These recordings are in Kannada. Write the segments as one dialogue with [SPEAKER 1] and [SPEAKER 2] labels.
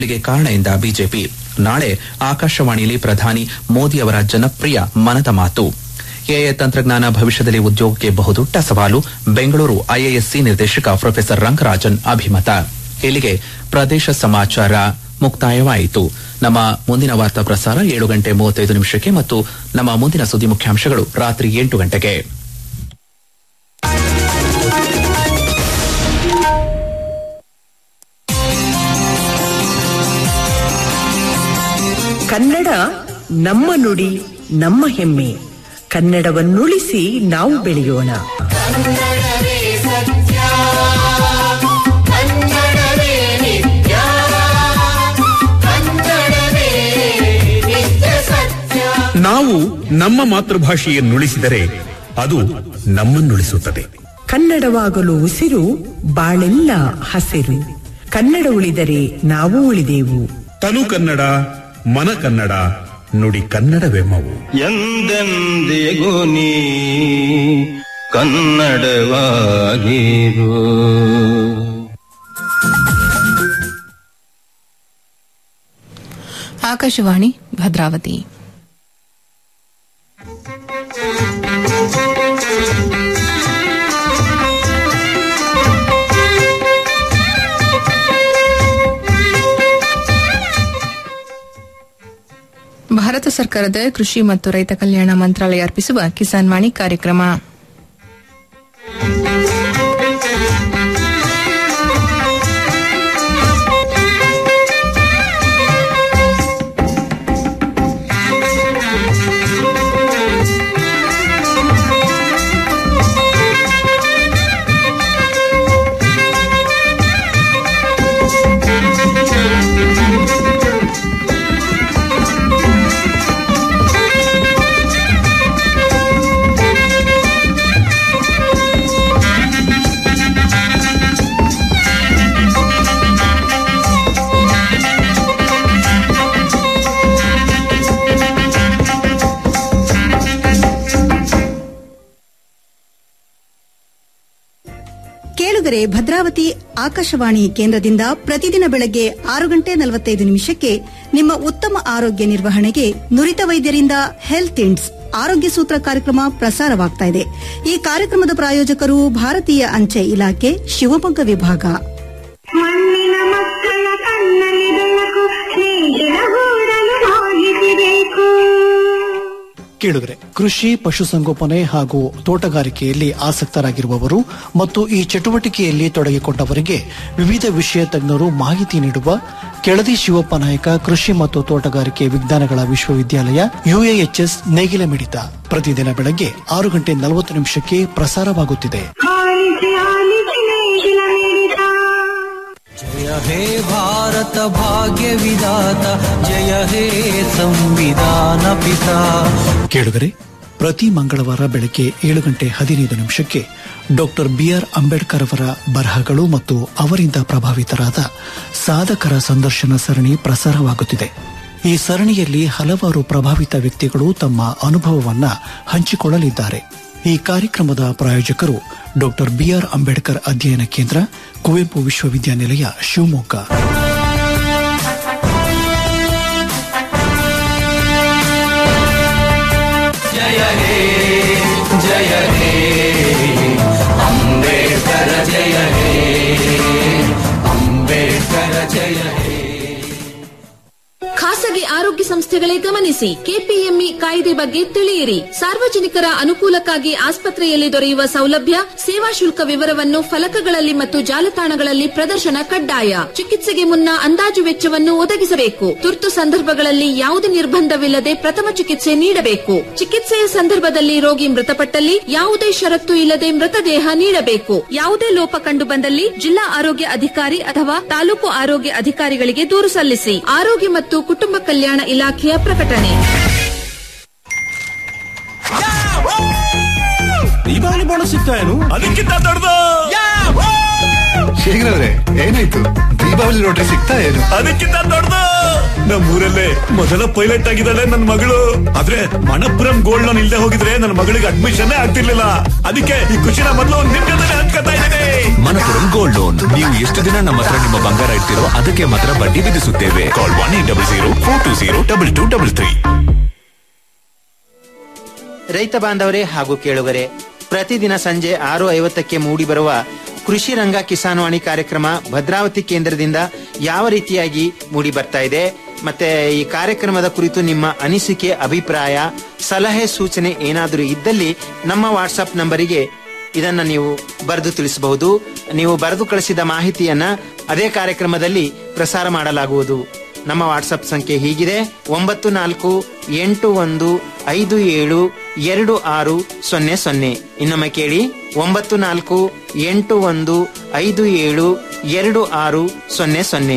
[SPEAKER 1] ಗೆ ಕಾರಣದಿಂದ ಬಿಜೆಪಿ ನಾಳೆ ಆಕಾಶವಾಣಿಯಲ್ಲಿ ಪ್ರಧಾನಿ ಮೋದಿ ಅವರ ಜನಪ್ರಿಯ ಮನದ ಮಾತು ಎಐ ತಂತ್ರಜ್ಞಾನ ಭವಿಷ್ಯದಲ್ಲಿ ಉದ್ಯೋಗಕ್ಕೆ ಬಹುದೊಡ್ಡ ಸವಾಲು ಬೆಂಗಳೂರು ಐಐಎಸ್ಸಿ ನಿರ್ದೇಶಕ ಪ್ರೊಫೆಸರ್ ರಂಗರಾಜನ್ ಅಭಿಮತ ಇಲ್ಲಿಗೆ ಪ್ರದೇಶ ಸಮಾಚಾರ ಮುಕ್ತಾಯವಾಯಿತು ನಮ್ಮ ಮುಂದಿನ ವಾರ್ತಾ ಪ್ರಸಾರ ಏಳು ಗಂಟೆ ಮೂವತ್ತೈದು ನಿಮಿಷಕ್ಕೆ ಮತ್ತು ನಮ್ಮ ಮುಂದಿನ ಸುದ್ದಿ ಮುಖ್ಯಾಂಶಗಳು ರಾತ್ರಿ ಎಂಟು ಗಂಟೆಗೆ
[SPEAKER 2] ಕನ್ನಡ ನಮ್ಮ ನುಡಿ ನಮ್ಮ ಹೆಮ್ಮೆ ಕನ್ನಡವನ್ನುಳಿಸಿ ನಾವು ಬೆಳೆಯೋಣ
[SPEAKER 3] ಕನ್ನಡವೇ ಸತ್ಯ ಕನ್ನಡವೇ ನಿತ್ಯ ಕನ್ನಡವೇ ನಿತ್ಯ ಸತ್ಯ
[SPEAKER 4] ನಾವು ನಮ್ಮ ಮಾತೃಭಾಷೆಯನ್ನುಳಿಸಿದರೆ ಅದು ನಮ್ಮನ್ನುಳಿಸುತ್ತದೆ
[SPEAKER 2] ಕನ್ನಡವಾಗಲು ಉಸಿರು ಬಾಳೆಲ್ಲ ಹಸಿರು ಕನ್ನಡ ಉಳಿದರೆ ನಾವು ಉಳಿದೆವು
[SPEAKER 4] ತನು ಕನ್ನಡ ಮನ ಕನ್ನಡ ನುಡಿ ಕನ್ನಡವೆಮ್ಮವು
[SPEAKER 5] ಎಂದೆಂದಿಗೂ ನೀ ಕನ್ನಡವಾಗಿರು
[SPEAKER 6] ಆಕಾಶವಾಣಿ ಭದ್ರಾವತಿ ಭಾರತ ಸರ್ಕಾರದ ಕೃಷಿ ಮತ್ತು ರೈತ ಕಲ್ಯಾಣ ಮಂತ್ರಾಲಯ ಅರ್ಪಿಸುವ ಕಿಸಾನ್ ವಾಣಿ ಕಾರ್ಯಕ್ರಮ
[SPEAKER 7] ಕೇಳುಗರೆ ಭದ್ರಾವತಿ ಆಕಾಶವಾಣಿ ಕೇಂದ್ರದಿಂದ ಪ್ರತಿದಿನ ಬೆಳಗ್ಗೆ ಆರು ಗಂಟೆ ನಲವತ್ತೈದು ನಿಮಿಷಕ್ಕೆ ನಿಮ್ಮ ಉತ್ತಮ ಆರೋಗ್ಯ ನಿರ್ವಹಣೆಗೆ ನುರಿತ ವೈದ್ಯರಿಂದ ಹೆಲ್ತ್ ಇಂಡ್ಸ್ ಆರೋಗ್ಯ ಸೂತ್ರ ಕಾರ್ಯಕ್ರಮ ಪ್ರಸಾರವಾಗ್ತಾ ಇದೆ ಈ ಕಾರ್ಯಕ್ರಮದ ಪ್ರಾಯೋಜಕರು ಭಾರತೀಯ ಅಂಚೆ ಇಲಾಖೆ ಶಿವಮೊಗ್ಗ ವಿಭಾಗ
[SPEAKER 8] ಮಣ್ಣಿನ ಮಕ್ಕಳ ಕಣ್ಣಲ್ಲಿ ಬೆಳಕು ಸ್ನೇಹಿತರ ಗೂಡಲು ಹೋಗಿಸಬೇಕು
[SPEAKER 9] ಕೇಳಿದ್ರೆ ಕೃಷಿ ಪಶುಸಂಗೋಪನೆ ಹಾಗೂ ತೋಟಗಾರಿಕೆಯಲ್ಲಿ ಆಸಕ್ತರಾಗಿರುವವರು ಮತ್ತು ಈ ಚಟುವಟಿಕೆಯಲ್ಲಿ ತೊಡಗಿಕೊಂಡವರಿಗೆ ವಿವಿಧ ವಿಷಯ ತಜ್ಞರು ಮಾಹಿತಿ ನೀಡುವ ಕೆಳದಿ ಶಿವಪ್ಪ ನಾಯಕ ಕೃಷಿ ಮತ್ತು ತೋಟಗಾರಿಕೆ ವಿಜ್ಞಾನಗಳ ವಿಶ್ವವಿದ್ಯಾಲಯ ಯುಎಎಚ್ಎಸ್ ನೇಗಿಲ ಮಿಡಿತ ಪ್ರತಿದಿನ ಬೆಳಗ್ಗೆ ಆರು ಗಂಟೆ ನಲವತ್ತು ನಿಮಿಷಕ್ಕೆ ಪ್ರಸಾರವಾಗುತ್ತಿದೆ
[SPEAKER 8] ಆಲಿಸಿ ಆಲಿಸಿ ನೇಗಿಲ ಮಿಡಿತ
[SPEAKER 10] ಜಯ ಹೇ ಭಾರತ ಭಾಗ್ಯ ವಿಧಾತ ಜಯ ಹೇ ಸಂವಿಧಾನ ಪಿತಾ
[SPEAKER 9] ಕೇಳುಗರೆ ಪ್ರತಿ ಮಂಗಳವಾರ ಬೆಳಗ್ಗೆ ಏಳು ಗಂಟೆ ಹದಿನೈದು ನಿಮಿಷಕ್ಕೆ ಡಾಕ್ಟರ್ ಬಿಆರ್ ಅಂಬೇಡ್ಕರ್ ಅವರ ಬರಹಗಳು ಮತ್ತು ಅವರಿಂದ ಪ್ರಭಾವಿತರಾದ ಸಾಧಕರ ಸಂದರ್ಶನ ಸರಣಿ ಪ್ರಸಾರವಾಗುತ್ತಿದೆ ಈ ಸರಣಿಯಲ್ಲಿ ಹಲವಾರು ಪ್ರಭಾವಿತ ವ್ಯಕ್ತಿಗಳು ತಮ್ಮ ಅನುಭವವನ್ನ ಹಂಚಿಕೊಳ್ಳಲಿದ್ದಾರೆ ಈ ಕಾರ್ಯಕ್ರಮದ ಪ್ರಾಯೋಜಕರು ಡಾಕ್ಟರ್ ಬಿಆರ್ ಅಂಬೇಡ್ಕರ್ ಅಧ್ಯಯನ ಕೇಂದ್ರ ಕುವೆಂಪು ವಿಶ್ವವಿದ್ಯಾನಿಲಯ ಶಿವಮೊಗ್ಗ
[SPEAKER 10] ಜಯ ಹೇ ಜಯ ಹೇ ಅಂಬೇಡ್ಕರ ಜಯ ಹೇ ಅಂಬೇಡ್ಕರ ಜಯ ಹೇ
[SPEAKER 11] ಖಾಸಗಿ ಆರೋಗ್ಯ ಸಂಸ್ಥೆಗಳೇ ಗಮನಿಸಿ ಕೆಪಿಎಂಇ ಕಾಯ್ದೆ ಬಗ್ಗೆ ತಿಳಿಯಿರಿ ಸಾರ್ವಜನಿಕರ ಅನುಕೂಲಕ್ಕಾಗಿ ಆಸ್ಪತ್ರೆಯಲ್ಲಿ ದೊರೆಯುವ ಸೌಲಭ್ಯ ಸೇವಾ ಶುಲ್ಕ ವಿವರವನ್ನು ಫಲಕಗಳಲ್ಲಿ ಮತ್ತು ಜಾಲತಾಣಗಳಲ್ಲಿ ಪ್ರದರ್ಶನ ಕಡ್ಡಾಯ ಚಿಕಿತ್ಸೆಗೆ ಮುನ್ನ ಅಂದಾಜು ವೆಚ್ಚವನ್ನು ಒದಗಿಸಬೇಕು ತುರ್ತು ಸಂದರ್ಭಗಳಲ್ಲಿ ಯಾವುದೇ ನಿರ್ಬಂಧವಿಲ್ಲದೆ ಪ್ರಥಮ ಚಿಕಿತ್ಸೆ ನೀಡಬೇಕು ಚಿಕಿತ್ಸೆಯ ಸಂದರ್ಭದಲ್ಲಿ ರೋಗಿ ಮೃತಪಟ್ಟಲ್ಲಿ ಯಾವುದೇ ಷರತ್ತು ಇಲ್ಲದೆ ಮೃತದೇಹ ನೀಡಬೇಕು ಯಾವುದೇ ಲೋಪ ಕಂಡು ಬಂದಲ್ಲಿ ಜಿಲ್ಲಾ ಆರೋಗ್ಯ ಅಧಿಕಾರಿ ಅಥವಾ ತಾಲೂಕು ಆರೋಗ್ಯ ಅಧಿಕಾರಿಗಳಿಗೆ ದೂರು ಸಲ್ಲಿಸಿ ಆರೋಗ್ಯ ಮತ್ತು ಕುಟುಂಬ ಕಲ್ಯಾಣ ಇಲಾಖೆಯ ಪ್ರಕಟಣೆ
[SPEAKER 12] ದೀಪಾವಳಿ ಬೋನಸ್ ಸಿಗ್ತಾ ಏನು
[SPEAKER 13] ಅದಕ್ಕಿಂತ ದೊಡ್ಡದು ಶೇಖರವ್ರೆ ಏನಾಯ್ತು ದೀಪಾವಳಿ ನೋಟ್ರಿ ಸಿಗ್ತಾ ಏನು ಅದಕ್ಕಿಂತ ದೊಡ್ಡದು ನಮ್ಮೂರಲ್ಲೇ ಮೊದಲ ಪೈಲಟ್ ಆಗಿದ್ದಾಳೆ ನನ್ನ ಮಗಳು ಆದ್ರೆ ಮಣಪುರಂ ಗೋಲ್ಡ್ ಲೋನ್ ಇಲ್ಲದೆ ಹೋಗಿದ್ರೆ ನನ್ನ ಮಗಳಿಗೆ ಅಡ್ಮಿಷನ್ ಆಗ್ತಿರ್ಲಿಲ್ಲ ಅದಕ್ಕೆ ಈ ಖುಷಿನ ಮೊದಲು ನಿಮ್ ಜೊತೆ ಹಂಚ್ಕೊತಾ ಇದ್ದೀನಿ ಮನಪುರಂ ಗೋಲ್ಡ್ ಲೋನ್ ನೀವು ಎಷ್ಟು ದಿನ ನಮ್ಮ ಹತ್ರ ನಿಮ್ಮ ಬಂಗಾರ ಇಡ್ತೀರೋ ಅದಕ್ಕೆ ಮಾತ್ರ ಬಡ್ಡಿ ವಿಧಿಸುತ್ತೇವೆ call one eight double zero four two zero double two double three
[SPEAKER 14] ರೈತ ಬಾಂಧವರೇ ಹಾಗೂ ಕೇಳುಗರೆ ಪ್ರತಿದಿನ ಸಂಜೆ ಆರು ಐವತ್ತಕ್ಕೆ ಮೂಡಿಬರುವ ಕೃಷಿ ರಂಗ ಕಿಸಾನ್ವಾಣಿ ಕಾರ್ಯಕ್ರಮ ಭದ್ರಾವತಿ ಕೇಂದ್ರದಿಂದ ಯಾವ ರೀತಿಯಾಗಿ ಮೂಡಿ ಬರ್ತಾ ಇದೆ ಮತ್ತೆ ಈ ಕಾರ್ಯಕ್ರಮದ ಕುರಿತು ನಿಮ್ಮ ಅನಿಸಿಕೆ ಅಭಿಪ್ರಾಯ ಸಲಹೆ ಸೂಚನೆ ಏನಾದರೂ ಇದ್ದಲ್ಲಿ ನಮ್ಮ ವಾಟ್ಸಪ್ ನಂಬರಿಗೆ ಇದನ್ನ ನೀವು ಬರೆದು ತಿಳಿಸಬಹುದು ನೀವು ಬರೆದು ಕಳಿಸಿದ ಮಾಹಿತಿಯನ್ನ ಅದೇ ಕಾರ್ಯಕ್ರಮದಲ್ಲಿ ಪ್ರಸಾರ ಮಾಡಲಾಗುವುದು ನಮ್ಮ ವಾಟ್ಸಪ್ ಸಂಖ್ಯೆ ಹೀಗಿದೆ ಒಂಬತ್ತು ನಾಲ್ಕು ಎಂಟು ಒಂದು ಐದು ಏಳು ಎರಡು ಆರು ಸೊನ್ನೆ ಸೊನ್ನೆ ಇನ್ನೊಮ್ಮೆ ಕೇಳಿ ಒಂಬತ್ತು ನಾಲ್ಕು ಎಂಟು ಒಂದು ಐದು ಏಳು ಎರಡು ಆರು ಸೊನ್ನೆ ಸೊನ್ನೆ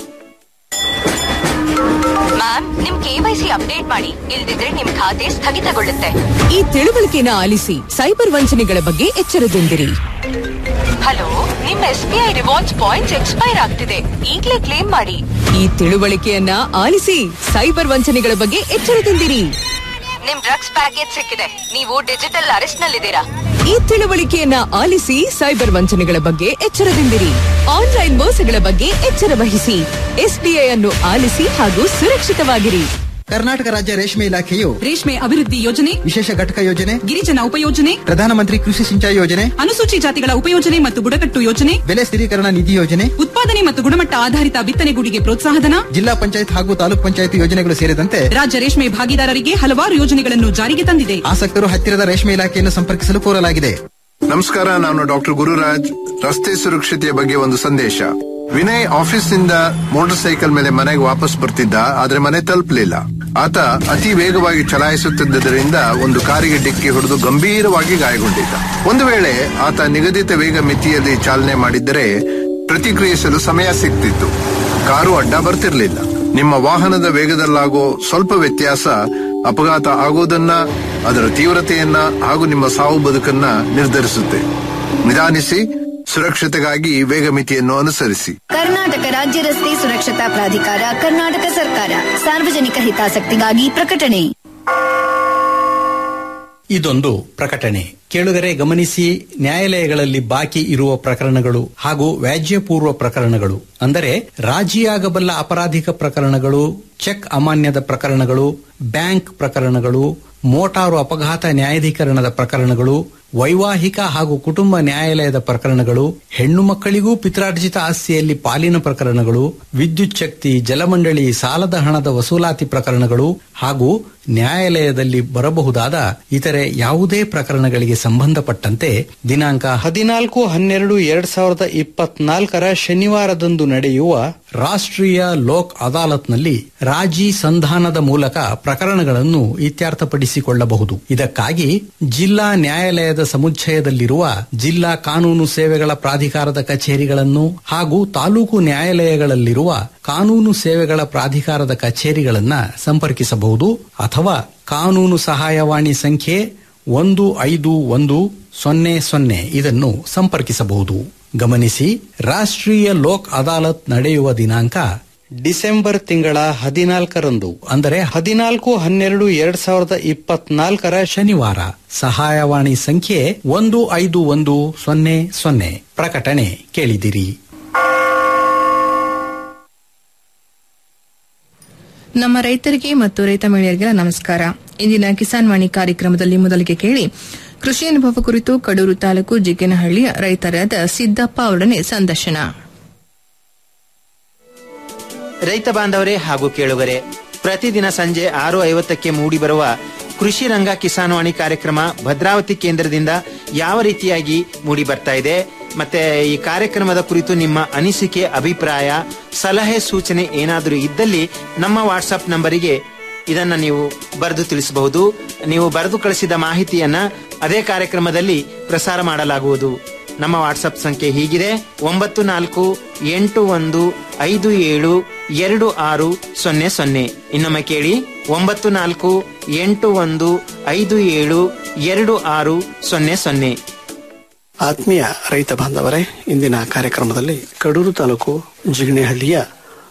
[SPEAKER 15] ಮ್ಯಾಮ್ ನಿಮ್ ಕೆವೈಸಿ ಅಪ್ಡೇಟ್ ಮಾಡಿ ಇಲ್ದಿದ್ರೆ ನಿಮ್ ಖಾತೆ ಸ್ಥಗಿತಗೊಳ್ಳುತ್ತೆ
[SPEAKER 16] ಈ ತಿಳುವಳಿಕೆನ ಆಲಿಸಿ ಸೈಬರ್ ವಂಚನೆಗಳ ಬಗ್ಗೆ ಎಚ್ಚರದಿಂದಿರಿ
[SPEAKER 15] ಹಲೋ ನಿಮ್ S B I rewards points expire ಆಗ್ತಿದೆ ಈಗ್ಲೇ ಕ್ಲೇಮ್ ಮಾಡಿ
[SPEAKER 16] ಈ ತಿಳುವಳಿಕೆಯನ್ನ ಆಲಿಸಿ ಸೈಬರ್ ವಂಚನೆಗಳ ಬಗ್ಗೆ ಎಚ್ಚರದಿಂದಿರಿ
[SPEAKER 15] ನಿಮ್ ಡ್ರಗ್ಸ್ ಪ್ಯಾಕೇಜ್ ಸಿಕ್ಕಿದೆ ನೀವು ಡಿಜಿಟಲ್ ಅರೆಸ್ಟ್ ನಲ್ಲಿದ್ದೀರಾ
[SPEAKER 16] ಈ ತಿಳುವಳಿಕೆಯನ್ನ ಆಲಿಸಿ ಸೈಬರ್ ವಂಚನೆಗಳ ಬಗ್ಗೆ ಎಚ್ಚರದಿಂದಿರಿ ಆನ್ಲೈನ್ ಮೋಸಗಳ ಬಗ್ಗೆ ಎಚ್ಚರ ವಹಿಸಿ ಎಸ್ಬಿಐ ಅನ್ನು ಆಲಿಸಿ ಹಾಗೂ ಸುರಕ್ಷಿತವಾಗಿರಿ
[SPEAKER 17] ಕರ್ನಾಟಕ ರಾಜ್ಯ ರೇಷ್ಮೆ ಇಲಾಖೆಯು
[SPEAKER 18] ರೇಷ್ಮೆ ಅಭಿವೃದ್ಧಿ ಯೋಜನೆ
[SPEAKER 17] ವಿಶೇಷ ಘಟಕ ಯೋಜನೆ
[SPEAKER 18] ಗಿರಿಜನ ಉಪಯೋಜನೆ
[SPEAKER 17] ಪ್ರಧಾನಮಂತ್ರಿ ಕೃಷಿ ಸಿಂಚಾಯಿ ಯೋಜನೆ
[SPEAKER 18] ಅನುಸೂಚಿ ಜಾತಿಗಳ ಉಪಯೋಜನೆ ಮತ್ತು ಬುಡಕಟ್ಟು ಯೋಜನೆ
[SPEAKER 17] ಬೆಲೆ ಸ್ಥಿರೀಕರಣ ನಿಧಿ ಯೋಜನೆ
[SPEAKER 18] ಉತ್ಪಾದನೆ ಮತ್ತು ಗುಣಮಟ್ಟ ಆಧಾರಿತ ಬಿತ್ತನೆಗೂಡಿಗೆ ಪ್ರೋತ್ಸಾಹಧನ
[SPEAKER 17] ಜಿಲ್ಲಾ ಪಂಚಾಯತ್ ಹಾಗೂ ತಾಲೂಕ್ ಪಂಚಾಯತ್ ಯೋಜನೆಗಳು ಸೇರಿದಂತೆ
[SPEAKER 18] ರಾಜ್ಯ ರೇಷ್ಮೆ ಭಾಗಿದಾರರಿಗೆ ಹಲವಾರು ಯೋಜನೆಗಳನ್ನು ಜಾರಿಗೆ ತಂದಿದೆ
[SPEAKER 17] ಆಸಕ್ತರು ಹತ್ತಿರದ ರೇಷ್ಮೆ ಇಲಾಖೆಯನ್ನು ಸಂಪರ್ಕಿಸಲು ಕೋರಲಾಗಿದೆ
[SPEAKER 19] ನಮಸ್ಕಾರ ನಾನು ಡಾಕ್ಟರ್ ಗುರುರಾಜ್ ರಸ್ತೆ ಸುರಕ್ಷತೆಯ ಬಗ್ಗೆ ಒಂದು ಸಂದೇಶ ವಿನಯ್ ಆಫೀಸ್ನಿಂದ ಮೋಟಾರ್ ಸೈಕಲ್ ಮೇಲೆ ಮನೆಗೆ ವಾಪಸ್ ಬರ್ತಿದ್ದ ಆದ್ರೆ ಮನೆ ತಲುಪಲಿಲ್ಲ ಆತ ಅತಿ ವೇಗವಾಗಿ ಚಲಾಯಿಸುತ್ತಿದ್ದರಿಂದ ಒಂದು ಕಾರಿಗೆ ಡಿಕ್ಕಿ ಹೊಡೆದು ಗಂಭೀರವಾಗಿ ಗಾಯಗೊಂಡಿದ್ದ ಒಂದು ವೇಳೆ ಆತ ನಿಗದಿತ ವೇಗ ಮಿತಿಯಲ್ಲಿ ಚಾಲನೆ ಮಾಡಿದ್ದರೆ ಪ್ರತಿಕ್ರಿಯಿಸಲು ಸಮಯ ಸಿಗ್ತಿತ್ತು ಕಾರು ಅಡ್ಡ ಬರ್ತಿರ್ಲಿಲ್ಲ ನಿಮ್ಮ ವಾಹನದ ವೇಗದಲ್ಲಾಗೋ ಸ್ವಲ್ಪ ವ್ಯತ್ಯಾಸ ಅಪಘಾತ ಆಗೋದನ್ನ ಅದರ ತೀವ್ರತೆಯನ್ನ ಹಾಗೂ ನಿಮ್ಮ ಸಾವು ಬದುಕನ್ನ ನಿರ್ಧರಿಸುತ್ತೆ ನಿಧಾನಿಸಿ ಸುರಕ್ಷತೆಗಾಗಿ ವೇಗ ಮಿತಿಯನ್ನು ಅನುಸರಿಸಿ
[SPEAKER 20] ಕರ್ನಾಟಕ ರಾಜ್ಯ ರಸ್ತೆ ಸುರಕ್ಷತಾ ಪ್ರಾಧಿಕಾರ ಕರ್ನಾಟಕ ಸರ್ಕಾರ ಸಾರ್ವಜನಿಕ ಹಿತಾಸಕ್ತಿಗಾಗಿ ಪ್ರಕಟಣೆ
[SPEAKER 21] ಇದೊಂದು ಪ್ರಕಟಣೆ ಕೇಳುಗರೆ ಗಮನಿಸಿ ನ್ಯಾಯಾಲಯಗಳಲ್ಲಿ ಬಾಕಿ ಇರುವ ಪ್ರಕರಣಗಳು ಹಾಗೂ ವ್ಯಾಜ್ಯಪೂರ್ವ ಪ್ರಕರಣಗಳು ಅಂದರೆ ರಾಜಿಯಾಗಬಲ್ಲ ಅಪರಾಧಿಕ ಪ್ರಕರಣಗಳು ಚೆಕ್ ಅಮಾನ್ಯದ ಪ್ರಕರಣಗಳು ಬ್ಯಾಂಕ್ ಪ್ರಕರಣಗಳು ಮೋಟಾರು ಅಪಘಾತ ನ್ಯಾಯಾಧೀಕರಣದ ಪ್ರಕರಣಗಳು ವೈವಾಹಿಕ ಹಾಗೂ ಕುಟುಂಬ ನ್ಯಾಯಾಲಯದ ಪ್ರಕರಣಗಳು ಹೆಣ್ಣು ಮಕ್ಕಳಿಗೂ ಪಿತ್ರಾರ್ಜಿತ ಆಸ್ತಿಯಲ್ಲಿ ಪಾಲಿನ ಪ್ರಕರಣಗಳು ವಿದ್ಯುತ್ ಶಕ್ತಿ ಜಲಮಂಡಳಿ ಸಾಲದ ಹಣದ ವಸೂಲಾತಿ ಪ್ರಕರಣಗಳು ಹಾಗೂ ನ್ಯಾಯಾಲಯದಲ್ಲಿ ಬರಬಹುದಾದ ಇತರೆ ಯಾವುದೇ ಪ್ರಕರಣಗಳಿಗೆ ಸಂಬಂಧಪಟ್ಟಂತೆ ದಿನಾಂಕ ಹದಿನಾಲ್ಕು ಹನ್ನೆರಡು ಎರಡ್ ಸಾವಿರದ ಇಪ್ಪತ್ನಾಲ್ಕರ ಶನಿವಾರದಂದು ನಡೆಯುವ ರಾಷ್ಟ್ರೀಯ ಲೋಕ್ ಅದಾಲತ್ನಲ್ಲಿ ರಾಜಿ ಸಂಧಾನದ ಮೂಲಕ ಪ್ರಕರಣಗಳನ್ನು ಇತ್ಯರ್ಥಪಡಿಸಿಕೊಳ್ಳಬಹುದು ಇದಕ್ಕಾಗಿ ಜಿಲ್ಲಾ ನ್ಯಾಯಾಲಯದ ಸಮುಚ್ಚಯದಲ್ಲಿರುವ ಜಿಲ್ಲಾ ಕಾನೂನು ಸೇವೆಗಳ ಪ್ರಾಧಿಕಾರದ ಕಚೇರಿಗಳನ್ನು ಹಾಗೂ ತಾಲೂಕು ನ್ಯಾಯಾಲಯಗಳಲ್ಲಿರುವ ಕಾನೂನು ಸೇವೆಗಳ ಪ್ರಾಧಿಕಾರದ ಕಚೇರಿಗಳನ್ನ ಸಂಪರ್ಕಿಸಬಹುದು ಅಥವಾ ಕಾನೂನು ಸಹಾಯವಾಣಿ ಸಂಖ್ಯೆ ಒಂದು ಐದು ಒಂದು ಸೊನ್ನೆ ಸೊನ್ನೆ ಇದನ್ನು ಸಂಪರ್ಕಿಸಬಹುದು ಗಮನಿಸಿ ರಾಷ್ಟ್ರೀಯ ಲೋಕ್ ಅದಾಲತ್ ನಡೆಯುವ ದಿನಾಂಕ ಡಿಸೆಂಬರ್ ತಿಂಗಳ ಹದಿನಾಲ್ಕರಂದು ಅಂದರೆ ಹದಿನಾಲ್ಕು ಹನ್ನೆರಡು ಎರಡ್ ಸಾವಿರದ ಇಪ್ಪತ್ನಾಲ್ಕರ ಶನಿವಾರ ಸಹಾಯವಾಣಿ ಸಂಖ್ಯೆ ಒಂದು ಐದು ಒಂದು ಸೊನ್ನೆ ಸೊನ್ನೆ ಪ್ರಕಟಣೆ ಕೇಳಿದಿರಿ
[SPEAKER 6] ನಮ್ಮ ರೈತರಿಗೆ ಮತ್ತು ರೈತ ಮಹಿಳೆಯರಿಗೆ ನಮಸ್ಕಾರ ಇಂದಿನ ಕಿಸಾನ್ ವಾಣಿ ಕಾರ್ಯಕ್ರಮದಲ್ಲಿ ಮೊದಲಿಗೆ ಕೇಳಿ ಕೃಷಿ ಅನುಭವ ಕುರಿತು ಕಡೂರು ತಾಲೂಕು ಜಿಗ್ಗನಹಳ್ಳಿಯ ರೈತರಾದ ಸಿದ್ದಪ್ಪ ಅವರೊಡನೆ ಸಂದರ್ಶನ
[SPEAKER 14] ರೈತ ಬಾಂಧವರೇ ಹಾಗೂ ಕೇಳುಗರೆ ಪ್ರತಿದಿನ ಸಂಜೆ ಆರು ಐವತ್ತಕ್ಕೆ ಮೂಡಿಬರುವ ಕೃಷಿ ರಂಗ ಕಿಸಾನ್ವಾಣಿ ಕಾರ್ಯಕ್ರಮ ಭದ್ರಾವತಿ ಕೇಂದ್ರದಿಂದ ಯಾವ ರೀತಿಯಾಗಿ ಮೂಡಿ ಬರ್ತಾ ಇದೆ ಮತ್ತೆ ಈ ಕಾರ್ಯಕ್ರಮದ ಕುರಿತು ನಿಮ್ಮ ಅನಿಸಿಕೆ ಅಭಿಪ್ರಾಯ ಸಲಹೆ ಸೂಚನೆ ಏನಾದರೂ ಇದ್ದಲ್ಲಿ ನಮ್ಮ ವಾಟ್ಸಪ್ ನಂಬರಿಗೆ ಇದನ್ನ ನೀವು ಬರೆದು ತಿಳಿಸಬಹುದು ನೀವು ಬರೆದು ಕಳಿಸಿದ ಮಾಹಿತಿಯನ್ನ ಅದೇ ಕಾರ್ಯಕ್ರಮದಲ್ಲಿ ಪ್ರಸಾರ ಮಾಡಲಾಗುವುದು ನಮ್ಮ ವಾಟ್ಸಪ್ ಸಂಖ್ಯೆ ಹೀಗಿದೆ ಒಂಬತ್ತು ನಾಲ್ಕು ಎಂಟು ಒಂದು ಐದು ಏಳು ಎರಡು ಆರು ಸೊನ್ನೆ ಸೊನ್ನೆ ಇನ್ನೊಮ್ಮೆ ಕೇಳಿ ಒಂಬತ್ತು ನಾಲ್ಕು ಎಂಟು ಒಂದು ಐದು ಏಳು ಎರಡು ಆರು ಸೊನ್ನೆ ಸೊನ್ನೆ
[SPEAKER 22] ಆತ್ಮೀಯ ರೈತ ಬಾಂಧವರೇ ಇಂದಿನ ಕಾರ್ಯಕ್ರಮದಲ್ಲಿ ಕಡೂರು ತಾಲೂಕು ಜಿಗಣೆಹಳ್ಳಿಯ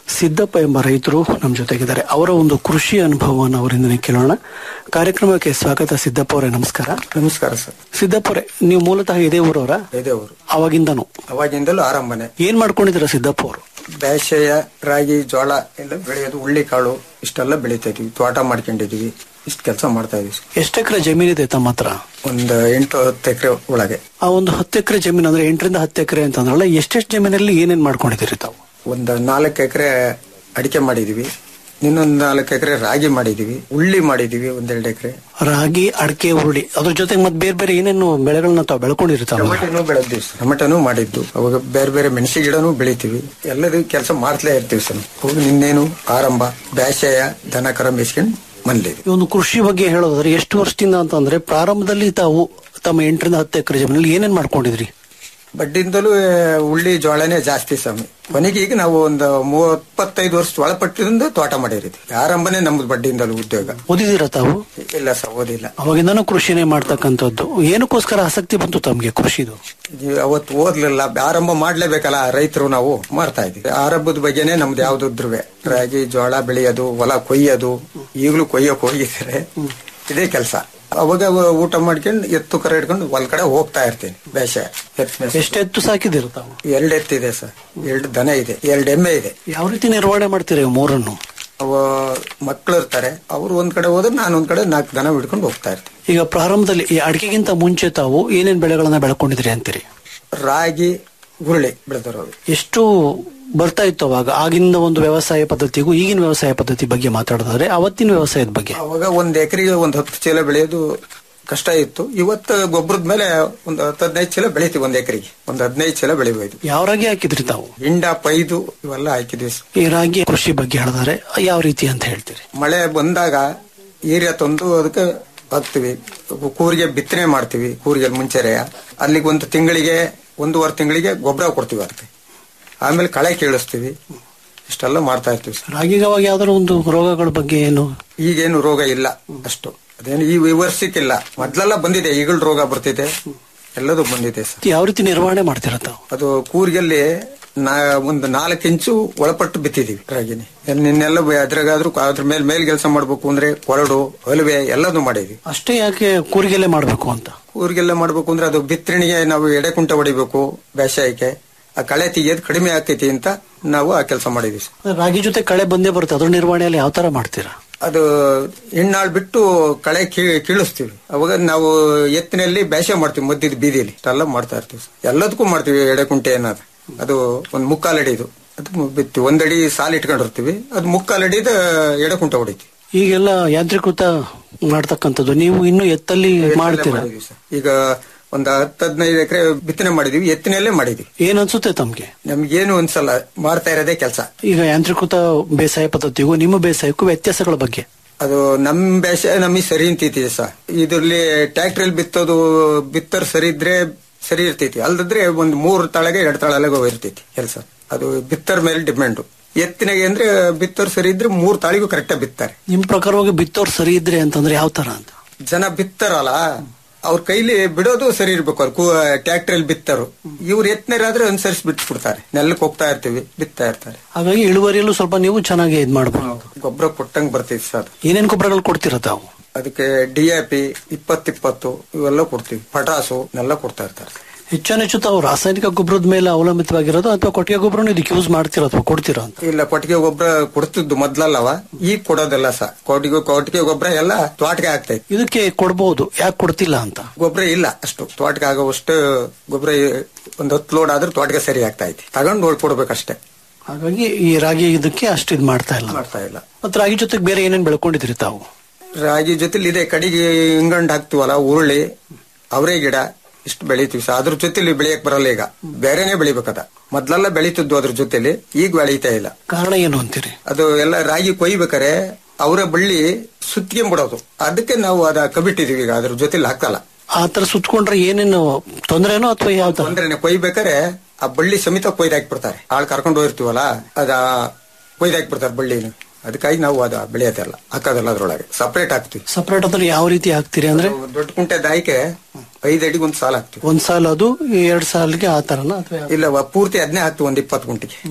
[SPEAKER 9] ಸಿದ್ದಪ್ಪ ಎಂಬ ರೈತರು ನಮ್ಮ ಜೊತೆಗಿದ್ದಾರೆ ಅವರ ಒಂದು ಕೃಷಿ ಅನುಭವವನ್ನು ಅವರಿಂದ ಕೇಳೋಣ ಕಾರ್ಯಕ್ರಮಕ್ಕೆ ಸ್ವಾಗತ ಸಿದ್ದಪ್ಪ ಅವರೇ ನಮಸ್ಕಾರ
[SPEAKER 1] ನಮಸ್ಕಾರ ಸರ್
[SPEAKER 9] ಸಿದ್ದಪ್ಪ ಅವರೇ ನೀವು ಮೂಲತಃ ಇದೇ ಊರವರ
[SPEAKER 1] ಇದೇ ಊರು
[SPEAKER 9] ಅವಾಗಿಂದನು
[SPEAKER 1] ಅವಾಗಿಂದಲೂ ಆರಂಭನೆ
[SPEAKER 9] ಏನ್ ಮಾಡ್ಕೊಂಡಿದ್ದೀರಾ ಸಿದ್ದಪ್ಪ ಅವರು
[SPEAKER 1] ಬೇಸೆಯ ರಾಗಿ ಜೋಳ ಎಲ್ಲ ಬೆಳೆಯೋದು ಹುಳ್ಳಿಕಾಳು ಇಷ್ಟೆಲ್ಲ ಬೆಳೀತಾ ಇದೀವಿ ತೋಟ ಮಾಡ್ಕೊಂಡಿದೀವಿ ಇಷ್ಟು ಕೆಲಸ ಮಾಡ್ತಾ ಇದೀವಿ ಸರ್.
[SPEAKER 9] ಎಷ್ಟು ಎಕರೆ ಜಮೀನಿದೆ ತಮ್ಮ ಹತ್ರ
[SPEAKER 1] ಒಂದು ಎಂಟು ಹತ್ತು ಎಕರೆ ಒಳಗೆ
[SPEAKER 9] ಆ ಒಂದು ಹತ್ತು ಎಕರೆ ಜಮೀನು ಅಂದ್ರೆ ಎಂಟರಿಂದ ಹತ್ತು ಎಕರೆ ಅಂತಂದ್ರಲ್ಲ ಎಷ್ಟೆಷ್ಟು ಜಮೀನಲ್ಲಿ ಏನೇನ್ ಮಾಡ್ಕೊಂಡಿದ್ದೀರಿ ತಾವು
[SPEAKER 1] ಒಂದು ನಾಲ್ಕು ಎಕರೆ ಅಡಿಕೆ ಮಾಡಿದೀವಿ ಇನ್ನೊಂದು ನಾಲ್ಕು ಎಕರೆ ರಾಗಿ ಮಾಡಿದೀವಿ ಉಳ್ಳಿ ಮಾಡಿದೀವಿ ಒಂದೆರಡು ಎಕರೆ
[SPEAKER 9] ರಾಗಿ ಅಡಕೆ ಉರುಳಿ ಅದ್ರ ಜೊತೆಗೆ ಮತ್ತೆ ಬೇರೆ ಬೇರೆ ಏನೇನು ಬೆಳೆಗಳನ್ನ ತಾವು ಬೆಳ್ಕೊಂಡಿರ್ತಾವ
[SPEAKER 1] ಟೊಮೆಟೊನು ಬೆಳೆದಿವಿ ಸರ್ ಟೊಮೆಟೊನು ಮಾಡಿದ್ದು ಅವಾಗ ಬೇರೆ ಬೇರೆ ಮೆಣಸಿ ಗಿಡನೂ ಬೆಳಿತೀವಿ ಎಲ್ಲದೂ ಕೆಲಸ ಮಾಡ್ತಲೇ ಇರ್ತೀವಿ ಸರ್ ಹೋಗಿ ನಿನ್ನೇನು ಆರಂಭ ಬೇಸಾಯ ದನ ಕರ ಮೇಯಿಸ್ಕೊಂಡು ಮನೇಲಿ
[SPEAKER 9] ಈ ಒಂದು ಕೃಷಿ ಬಗ್ಗೆ ಹೇಳೋದಾದ್ರೆ ಎಷ್ಟು ವರ್ಷದಿಂದ ಅಂತಂದ್ರೆ ಪ್ರಾರಂಭದಲ್ಲಿ ತಾವು ತಮ್ಮ ಎಂಟರಿಂದ ಹತ್ತು ಎಕರೆ ಜಮೀನಲ್ಲಿ ಏನೇನ್ ಮಾಡ್ಕೊಂಡಿದ್ರಿ
[SPEAKER 1] ಬಡ್ಡಿಯಿಂದಲೂ ಉಳ್ಳಿ ಜೋಳನೇ ಜಾಸ್ತಿ ಸ್ವಾಮಿ ಕೊನೆಗೆ ಈಗ ನಾವು ಒಂದು ಮೂವತ್ತೈದು ವರ್ಷ ಒಳಪಟ್ಟಿருந்து ತೋಟ ಮಾಡಿರಿದ್ವಿ ಆರಂಭನೇ ನಮ್ದು ಬಡ್ಡಿಯಿಂದಲೂ ಉದ್ಯೋಗ
[SPEAKER 9] ಓದಿದಿರಾ ತಾವು
[SPEAKER 1] ಇಲ್ಲ ಸರ್ ಓದಿಲ್ಲ
[SPEAKER 9] ಅವಾಗಿಂದನೂ ಕೃಷಿನೇ ಮಾಡ್ತಕ್ಕಂಥದ್ದು ಏನಕ್ಕೋಸ್ಕರ ಆಸಕ್ತಿ ಬಂತು ತಮ್ಗೆ ಕೃಷಿದು
[SPEAKER 1] ಈ ಅವತ್ತು ಓದ್ಲಿಲ್ಲ ಆರಂಭ ಮಾಡ್ಲೇಬೇಕಲ್ಲ ರೈತರು ನಾವು ಮಾಡ್ತಾ ಇದ್ವಿ ಆರಂಭದ ಬಗ್ಗೆನೇ ನಮ್ದು ಯಾವ್ದಿದ್ರುವೆ ರಾಗಿ ಜೋಳ ಬೆಳೆಯೋದು ಹೊಲ ಕೊಯ್ಯೋದು ಈಗಲೂ ಕೊಯ್ಯಕ್ ಹೋಗಿದ್ದಾರೆ ಇದೇ ಕೆಲಸ ಅವಾಗ ಊಟ ಮಾಡ್ಕೊಂಡು ಎತ್ತು ಕರ ಹಿಡ್ಕೊಂಡು ಹೊಲ್ ಕಡೆ ಹೋಗ್ತಾ ಇರ್ತೀನಿ ಬೇಷ
[SPEAKER 9] ಎಷ್ಟೆತ್ತು ಸಾಕಿದಿರ ತಾವು
[SPEAKER 1] ಎರಡು ಎತ್ತಿದೆ ಸರ್ ಎರಡು ದನ ಇದೆ ಎರಡು ಎಮ್ಮೆ ಇದೆ
[SPEAKER 9] ಯಾವ ರೀತಿ ನಿರ್ವಹಣೆ ಮಾಡ್ತೀರಿ ಇವು ಮೂರನ್ನು
[SPEAKER 1] ಅವ ಮಕ್ಕಳು ಇರ್ತಾರೆ ಅವ್ರು ಒಂದ್ ಕಡೆ ಹೋದ್ರೆ ನಾನು ಒಂದ್ ಕಡೆ ನಾಲ್ಕು ದನ ಹಿಡ್ಕೊಂಡು ಹೋಗ್ತಾ ಇರ್ತೀನಿ
[SPEAKER 9] ಈಗ ಪ್ರಾರಂಭದಲ್ಲಿ ಈ ಅಡಿಕೆಗಿಂತ ಮುಂಚೆ ತಾವು ಏನೇನ್ ಬೆಳೆಗಳನ್ನ ಬೆಳ್ಕೊಂಡಿದ್ರಿ ಅಂತೀರಿ
[SPEAKER 1] ರಾಗಿ ಗುರುಳಿ ಬೆಳೆದಿರೋದು
[SPEAKER 9] ಎಷ್ಟು ಬರ್ತಾ ಇತ್ತು ಅವಾಗ ಆಗಿನ ಒಂದು ವ್ಯವಸಾಯ ಪದ್ಧತಿಗೂ ಈಗಿನ ವ್ಯವಸಾಯ ಪದ್ಧತಿ ಬಗ್ಗೆ ಮಾತಾಡೋದಾದ್ರೆ ಅವತ್ತಿನ ವ್ಯವಸಾಯದ ಬಗ್ಗೆ
[SPEAKER 1] ಅವಾಗ ಒಂದ್ ಎಕರೆಗೆ ಒಂದ್ ಹತ್ತು ಚೀಲ ಬೆಳೆಯೋದು ಕಷ್ಟ ಇತ್ತು ಇವತ್ತು ಗೊಬ್ಬರದ ಮೇಲೆ ಒಂದು ಹತ್ತು ಹದಿನೈದು ಚೀಲ ಬೆಳಿತೀವಿ ಒಂದ್ ಎಕರೆಗೆ ಒಂದ್ ಹದಿನೈದು ಚೀಲ ಬೆಳಿಬಹುದು
[SPEAKER 9] ಯಾವ ರಾಗಿ ಹಾಕಿದ್ರಿ ತಾವು
[SPEAKER 1] ಹಿಂಡ ಪೈದು ಇವೆಲ್ಲ ಹಾಕಿದ್ವಿ ಸರ್.
[SPEAKER 9] ಈ ರಾಗಿ ಕೃಷಿ ಬಗ್ಗೆ ಹೇಳಿದ್ರೆ ಯಾವ ರೀತಿ ಅಂತ ಹೇಳ್ತೀರಿ
[SPEAKER 1] ಮಳೆ ಬಂದಾಗ ಏರಿಯಾ ತಂದು ಅದಕ್ಕೆ ಹಾಕ್ತಿವಿ ಕೂರಿಗೆ ಬಿತ್ತನೆ ಮಾಡ್ತೀವಿ ಕೂರಿಗೆ ಮುಂಚೆರೆಯ ಅಲ್ಲಿಗೆ ಒಂದು ತಿಂಗಳಿಗೆ ಒಂದೂವರೆ ತಿಂಗಳಿಗೆ ಗೊಬ್ಬರ ಕೊಡ್ತೀವಿ ಅದಕ್ಕೆ ಆಮೇಲೆ ಕಳೆ ಕೀಳಿಸ್ತೀವಿ ಇಷ್ಟೆಲ್ಲ ಮಾಡ್ತಾ ಇರ್ತೀವಿ ಸರ್
[SPEAKER 9] ರಾಗಿಗೆ ಅವಾಗ ಯಾವ್ದಾದ್ರು ಒಂದು ರೋಗಗಳ ಬಗ್ಗೆ ಏನು
[SPEAKER 1] ಈಗೇನು ರೋಗ ಇಲ್ಲ ಅಷ್ಟು ಅದೇನು ಈ ಈ ವರ್ಷಕ್ಕಿಲ್ಲ ಮೊದ್ಲೆಲ್ಲ ಬಂದಿದೆ ಈಗಲ್ ರೋಗ ಬರ್ತಿದೆ ಎಲ್ಲದೂ ಬಂದಿದೆ ಸರ್
[SPEAKER 9] ಯಾವ ರೀತಿ ನಿರ್ವಹಣೆ ಮಾಡ್ತೀರ ತಾವು
[SPEAKER 1] ಅದು ಕೂರ್ಗಲ್ಲಿ ನಾ ಒಂದು ನಾಲ್ಕು ಇಂಚು ಒಳಪಟ್ಟು ಬಿತ್ತಿದೀವಿ ರಾಗಿನಿ ನಿನ್ನೆಲ್ಲ ಅದ್ರಾಗಾದ್ರೂ ಅದ್ರ ಮೇಲೆ ಮೇಲ್ ಕೆಲಸ ಮಾಡ್ಬೇಕು ಅಂದ್ರೆ ಕೊರಡು ಹಲವೆ ಎಲ್ಲದೂ ಮಾಡಿದ್ವಿ
[SPEAKER 9] ಅಷ್ಟೇ ಯಾಕೆ ಕೂರಿಗೆಲೆ ಮಾಡ್ಬೇಕು ಅಂತ
[SPEAKER 1] ಊರಿಗೆಲ್ಲ ಮಾಡ್ಬೇಕು ಅಂದ್ರೆ ಅದು ಬಿತ್ತಣಿಗೆ ನಾವು ಎಡೆಕುಂಟ ಹೊಡಿಬೇಕು ಬೇಸಾಯಕ್ಕೆ ಆ ಕಳೆ ತೆಗಿಯೋದು ಕಡಿಮೆ ಆಗ್ತೈತಿ ಅಂತ ನಾವು ಆ ಕೆಲಸ ಮಾಡಿದ್ವಿ ಸರ್.
[SPEAKER 9] ರಾಗಿ ಜೊತೆ ಕಳೆ ಬಂದೇ ಬರುತ್ತೆ ಅದ್ರ ನಿರ್ವಹಣೆಯಲ್ಲಿ ಯಾವ ತರ ಮಾಡ್ತೀರಾ
[SPEAKER 1] ಅದು ಹೆಣ್ಣಾಳ್ ಬಿಟ್ಟು ಕಳೆ ಕೀ- ಕೀಳಿಸ್ತೀವಿ ಅವಾಗ ನಾವು ಎತ್ತಿನಲ್ಲಿ ಬೇಸಾಯ ಮಾಡ್ತೀವಿ ಮಧ್ಯದ ಬೀದಿಯಲ್ಲಿ ಎಲ್ಲ ಮಾಡ್ತಾ ಇರ್ತೀವಿ ಸರ್. ಎಲ್ಲದಕ್ಕೂ ಮಾಡ್ತೀವಿ ಎಡೆಕುಂಟೆ ಏನಾದ್ರು ಅದು ಒಂದು ಮುಕ್ಕಾಲಡಿದು ಅದು ಬಿತ್ತಿ ಒಂದಡಿ ಸಾಲ ಇಟ್ಕೊಂಡಿರ್ತೀವಿ ಅದು ಮುಕ್ಕಾಲಡಿದ ಎಡೆಕುಂಟ ಹೊಡಿತೀವಿ
[SPEAKER 9] ಈಗೆಲ್ಲ ಯಾಂತ್ರೀಕೃತ ಮಾಡ್ತಕ್ಕಂಥದ್ದು ನೀವು ಇನ್ನು ಎತ್ತಲ್ಲಿ ಮಾಡ್ತೀರಾ
[SPEAKER 1] ಮಾಡಿದ್ವಿ ಸರ್. ಈಗ ಒಂದು ಹತ್ತು ಹದಿನೈದು ಎಕರೆ ಬಿತ್ತನೆ ಮಾಡಿದೀವಿ ಎತ್ತಿನಲ್ಲೇ ಮಾಡಿದ್ವಿ
[SPEAKER 9] ಏನ್ ಅನ್ಸುತ್ತೆ ತಮ್ಗೆ
[SPEAKER 1] ನಮ್ಗೇನು ಅನ್ಸಲ್ಲ ಮಾಡ್ತಾ ಇರೋದೇ ಕೆಲಸ
[SPEAKER 9] ಈಗ ಯಾಂತ್ರೀಕೃತ ಬೇಸಾಯ ಪದ್ಧತಿಗೂ ನಿಮ್ಮ ಬೇಸಾಯಕ್ಕೂ ವ್ಯತ್ಯಾಸಗಳ ಬಗ್ಗೆ
[SPEAKER 1] ಅದು ನಮ್ ಬೇಸಾಯ ನಮಗೆ ಸರಿ ಅಂತೈತಿ ಸರ್ ಇದ್ರಲ್ಲಿ ಟ್ರ್ಯಾಕ್ಟ್ರಲ್ಲಿ ಬಿತ್ತೋದು ಬಿತ್ತರ್ ಸರಿ ಇದ್ರೆ ಸರಿ ಇರ್ತೈತಿ ಅಲ್ದಿದ್ರೆ ಒಂದ್ ಮೂರ್ ತಳಗೆ ಎರಡ್ ತಳಗೆ ಇರ್ತೈತಿ ಕೆಲಸ ಅದು ಬಿತ್ತರ್ ಮೇಲೆ ಡಿಪೆಂಡ್ ಎತ್ತಿನಾಗೆ ಅಂದ್ರೆ ಬಿತ್ತರ್ ಸರಿ ಇದ್ರೆ ಮೂರ್ ತಾಳಿಗೂ ಕರೆಕ್ಟ್ ಬಿತ್ತಾರೆ
[SPEAKER 9] ನಿಮ್ ಪ್ರಕಾರವಾಗಿ ಬಿತ್ತೋರ್ ಸರಿ ಇದ್ರೆ ಅಂತಂದ್ರೆ ಯಾವ ತರ ಅಂತ
[SPEAKER 1] ಜನ ಬಿತ್ತಾರಲ್ಲ ಅವ್ರ ಕೈಲಿ ಬಿಡೋದು ಸರಿ ಇರ್ಬೇಕು ಅವ್ರು ಟ್ರ್ಯಾಕ್ಟ್ರಲ್ಲಿ ಬಿತ್ತರು ಇವ್ರು ಎತ್ತನೇರಾದ್ರೆ ಅನುಸರಿಸಿ ಬಿಟ್ಬಿಡ್ತಾರೆ ನೆಲಕ್ಕೆ ಹೋಗ್ತಾ ಇರ್ತೀವಿ ಬಿತ್ತಾ ಇರ್ತಾರೆ
[SPEAKER 9] ಹಾಗಾಗಿ ಇಳುವರಿಯಲ್ಲೂ ಸ್ವಲ್ಪ ನೀವು ಚೆನ್ನಾಗಿ ಇದ್ ಮಾಡಬಹುದು
[SPEAKER 1] ಗೊಬ್ಬರ ಕೊಟ್ಟಂಗ್ ಬರ್ತೈತಿ ಸರ್
[SPEAKER 9] ಏನೇನ್ ಗೊಬ್ಬರಗಳು ಕೊಡ್ತೀರಾ ತಾವು
[SPEAKER 1] ಅದಕ್ಕೆ ಡಿ ಎ ಪಿ ಇಪ್ಪತ್ತಿಪ್ಪತ್ತು ಇವೆಲ್ಲ ಕೊಡ್ತೀವಿ ಪಟಾಸು ಎಲ್ಲ ಕೊಡ್ತಾ ಇರ್ತಾರೆ
[SPEAKER 9] ಹೆಚ್ಚಾನೆಚ್ಚು ತಾವು ರಾಸಾಯನಿಕ ಗೊಬ್ಬರದ ಮೇಲೆ ಅವಲಂಬಿತವಾಗಿರೋದು ಅಥವಾ ಕೊಟ್ಟಿಗೆ ಗೊಬ್ಬರನು ಇದಕ್ಕೆ ಯೂಸ್ ಮಾಡ್ತೀರಾ ಅಥವಾ ಕೊಡ್ತೀರಾ ಅಂತ
[SPEAKER 1] ಇಲ್ಲ ಕೊಟ್ಟಿಗೆ ಗೊಬ್ಬರ ಕೊಡ್ತಿದ್ದು ಮೊದ್ಲಲ್ಲವ ಈಗ ಕೊಡೋದಿಲ್ಲ ಸರ್ ಕೊಟ್ಟಿಗೆ ಕೊಟ್ಟಿಗೆ ಗೊಬ್ಬರ ಎಲ್ಲ ತೋಟಕ್ಕೆ ಆಗ್ತೈತಿ
[SPEAKER 9] ಇದಕ್ಕೆ ಕೊಡ್ಬೋದು ಯಾಕೆ ಕೊಡ್ತಿಲ್ಲ ಅಂತ
[SPEAKER 1] ಗೊಬ್ಬರ ಇಲ್ಲ ಅಷ್ಟು ತೋಟಕ್ಕೆ ಆಗೋವಷ್ಟು ಗೊಬ್ಬರ ಒಂದ್ ಹತ್ತು ಲೋಡ್ ಆದ್ರೆ ತೋಟಕ್ಕೆ ಸರಿ ಆಗ್ತಾ ಐತಿ ತಗೊಂಡು ನೋಡಿ ಕೊಡ್ಬೇಕಷ್ಟೇ
[SPEAKER 9] ಹಾಗಾಗಿ ಈ ರಾಗಿ ಇದಕ್ಕೆ ಅಷ್ಟು ಇದ್ ಮಾಡ್ತಾ ಇಲ್ಲ
[SPEAKER 1] ಮಾಡ್ತಾ ಇಲ್ಲ
[SPEAKER 9] ಮತ್ತೆ ರಾಗಿ ಜೊತೆಗೆ ಬೇರೆ ಏನೇನ್ ಬೆಳ್ಕೊಂಡಿದ್ರಿ ತಾವು
[SPEAKER 1] ರಾಗಿ ಜೊತೆಲಿ ಇದೆ ಕಡಿಗೆ ಹಿಂಗಂಡ್ ಹಾಕ್ತಿವಲ್ಲ ಉರುಳಿ ಅವರೇ ಗಿಡ ಇಷ್ಟು ಬೆಳಿತೀವಿ ಸರ್ ಅದ್ರ ಜೊತೆಲಿ ಬೆಳೆಯಕ್ ಬರಲ್ಲ ಈಗ ಬೇರೆನೆ ಬೆಳಿಬೇಕದ ಮೊದ್ಲೆಲ್ಲ ಬೆಳೀತಿದ್ವು ಅದ್ರ ಜೊತೆಲಿ ಈಗ ಬೆಳೀತಾ ಇಲ್ಲ
[SPEAKER 9] ಕಾರಣ ಏನು ಅಂತೀರಿ
[SPEAKER 1] ಅದು ಎಲ್ಲ ರಾಗಿ ಕೊಯ್ಬೇಕಾರೆ ಅವರ ಬಳ್ಳಿ ಸುತ್ಕೊಂಡ್ಬಿಡೋದು ಅದಕ್ಕೆ ನಾವು ಅದ ಕಬಿಟ್ಟಿದೀವಿ ಈಗ ಅದ್ರ ಜೊತೆಲಿ ಹಾಕಲ್ಲ
[SPEAKER 9] ಆ ತರ ಸುತ್ಕೊಂಡ್ರೆ ಏನೇನು ತೊಂದ್ರೆನೋ ಅಥವಾ ಯಾವ ತರ
[SPEAKER 1] ಅಂದ್ರೆ ಕೊಯ್ಬೇಕಾರೆ ಆ ಬಳ್ಳಿ ಸಮೇತ ಕೊಯ್ದು ಹಾಕ್ಬಿಡ್ತಾರೆ ಆಳ್ ಕರ್ಕೊಂಡು ಹೋಗಿರ್ತೀವಲ್ಲ ಅದ ಕೊಯ್ದು ಹಾಕ್ಬಿಡ್ತಾರೆ ಬಳ್ಳಿನ ಅದಕ್ಕಾಗಿ ನಾವು ಅದ ಬೆಳೆಯೋದಲ್ಲ ಹಾಕೋದಲ್ಲ ಅದ್ರೊಳಗೆ ಸಪರೇಟ್ ಹಾಕ್ತಿವಿ
[SPEAKER 9] ಸಪರೇಟ್ ಅಂದ್ರೆ ಯಾವ ರೀತಿ ಹಾಕ್ತೀರಿ ಅಂದ್ರೆ
[SPEAKER 1] ದೊಡ್ಡ ಕುಂಟೆ ದಾಯಿಕೆ ಐದ್ ಅಡಿಗೆ ಒಂದ್ ಸಾಲ ಹಾಕ್ತಿವಿ
[SPEAKER 9] ಒಂದ್ ಸಾಲ ಅದು ಎರಡ್ ಸಾಲಿಗೆ ಆ ತರನ ಅಥವಾ ಯಾವ-
[SPEAKER 1] ಇಲ್ಲ ವ- ಪೂರ್ತಿ ಅದನ್ನೇ ಹಾಕ್ತಿವಿ ಒಂದ್ ಇಪ್ಪತ್ತು ಗುಂಟಿಗೆ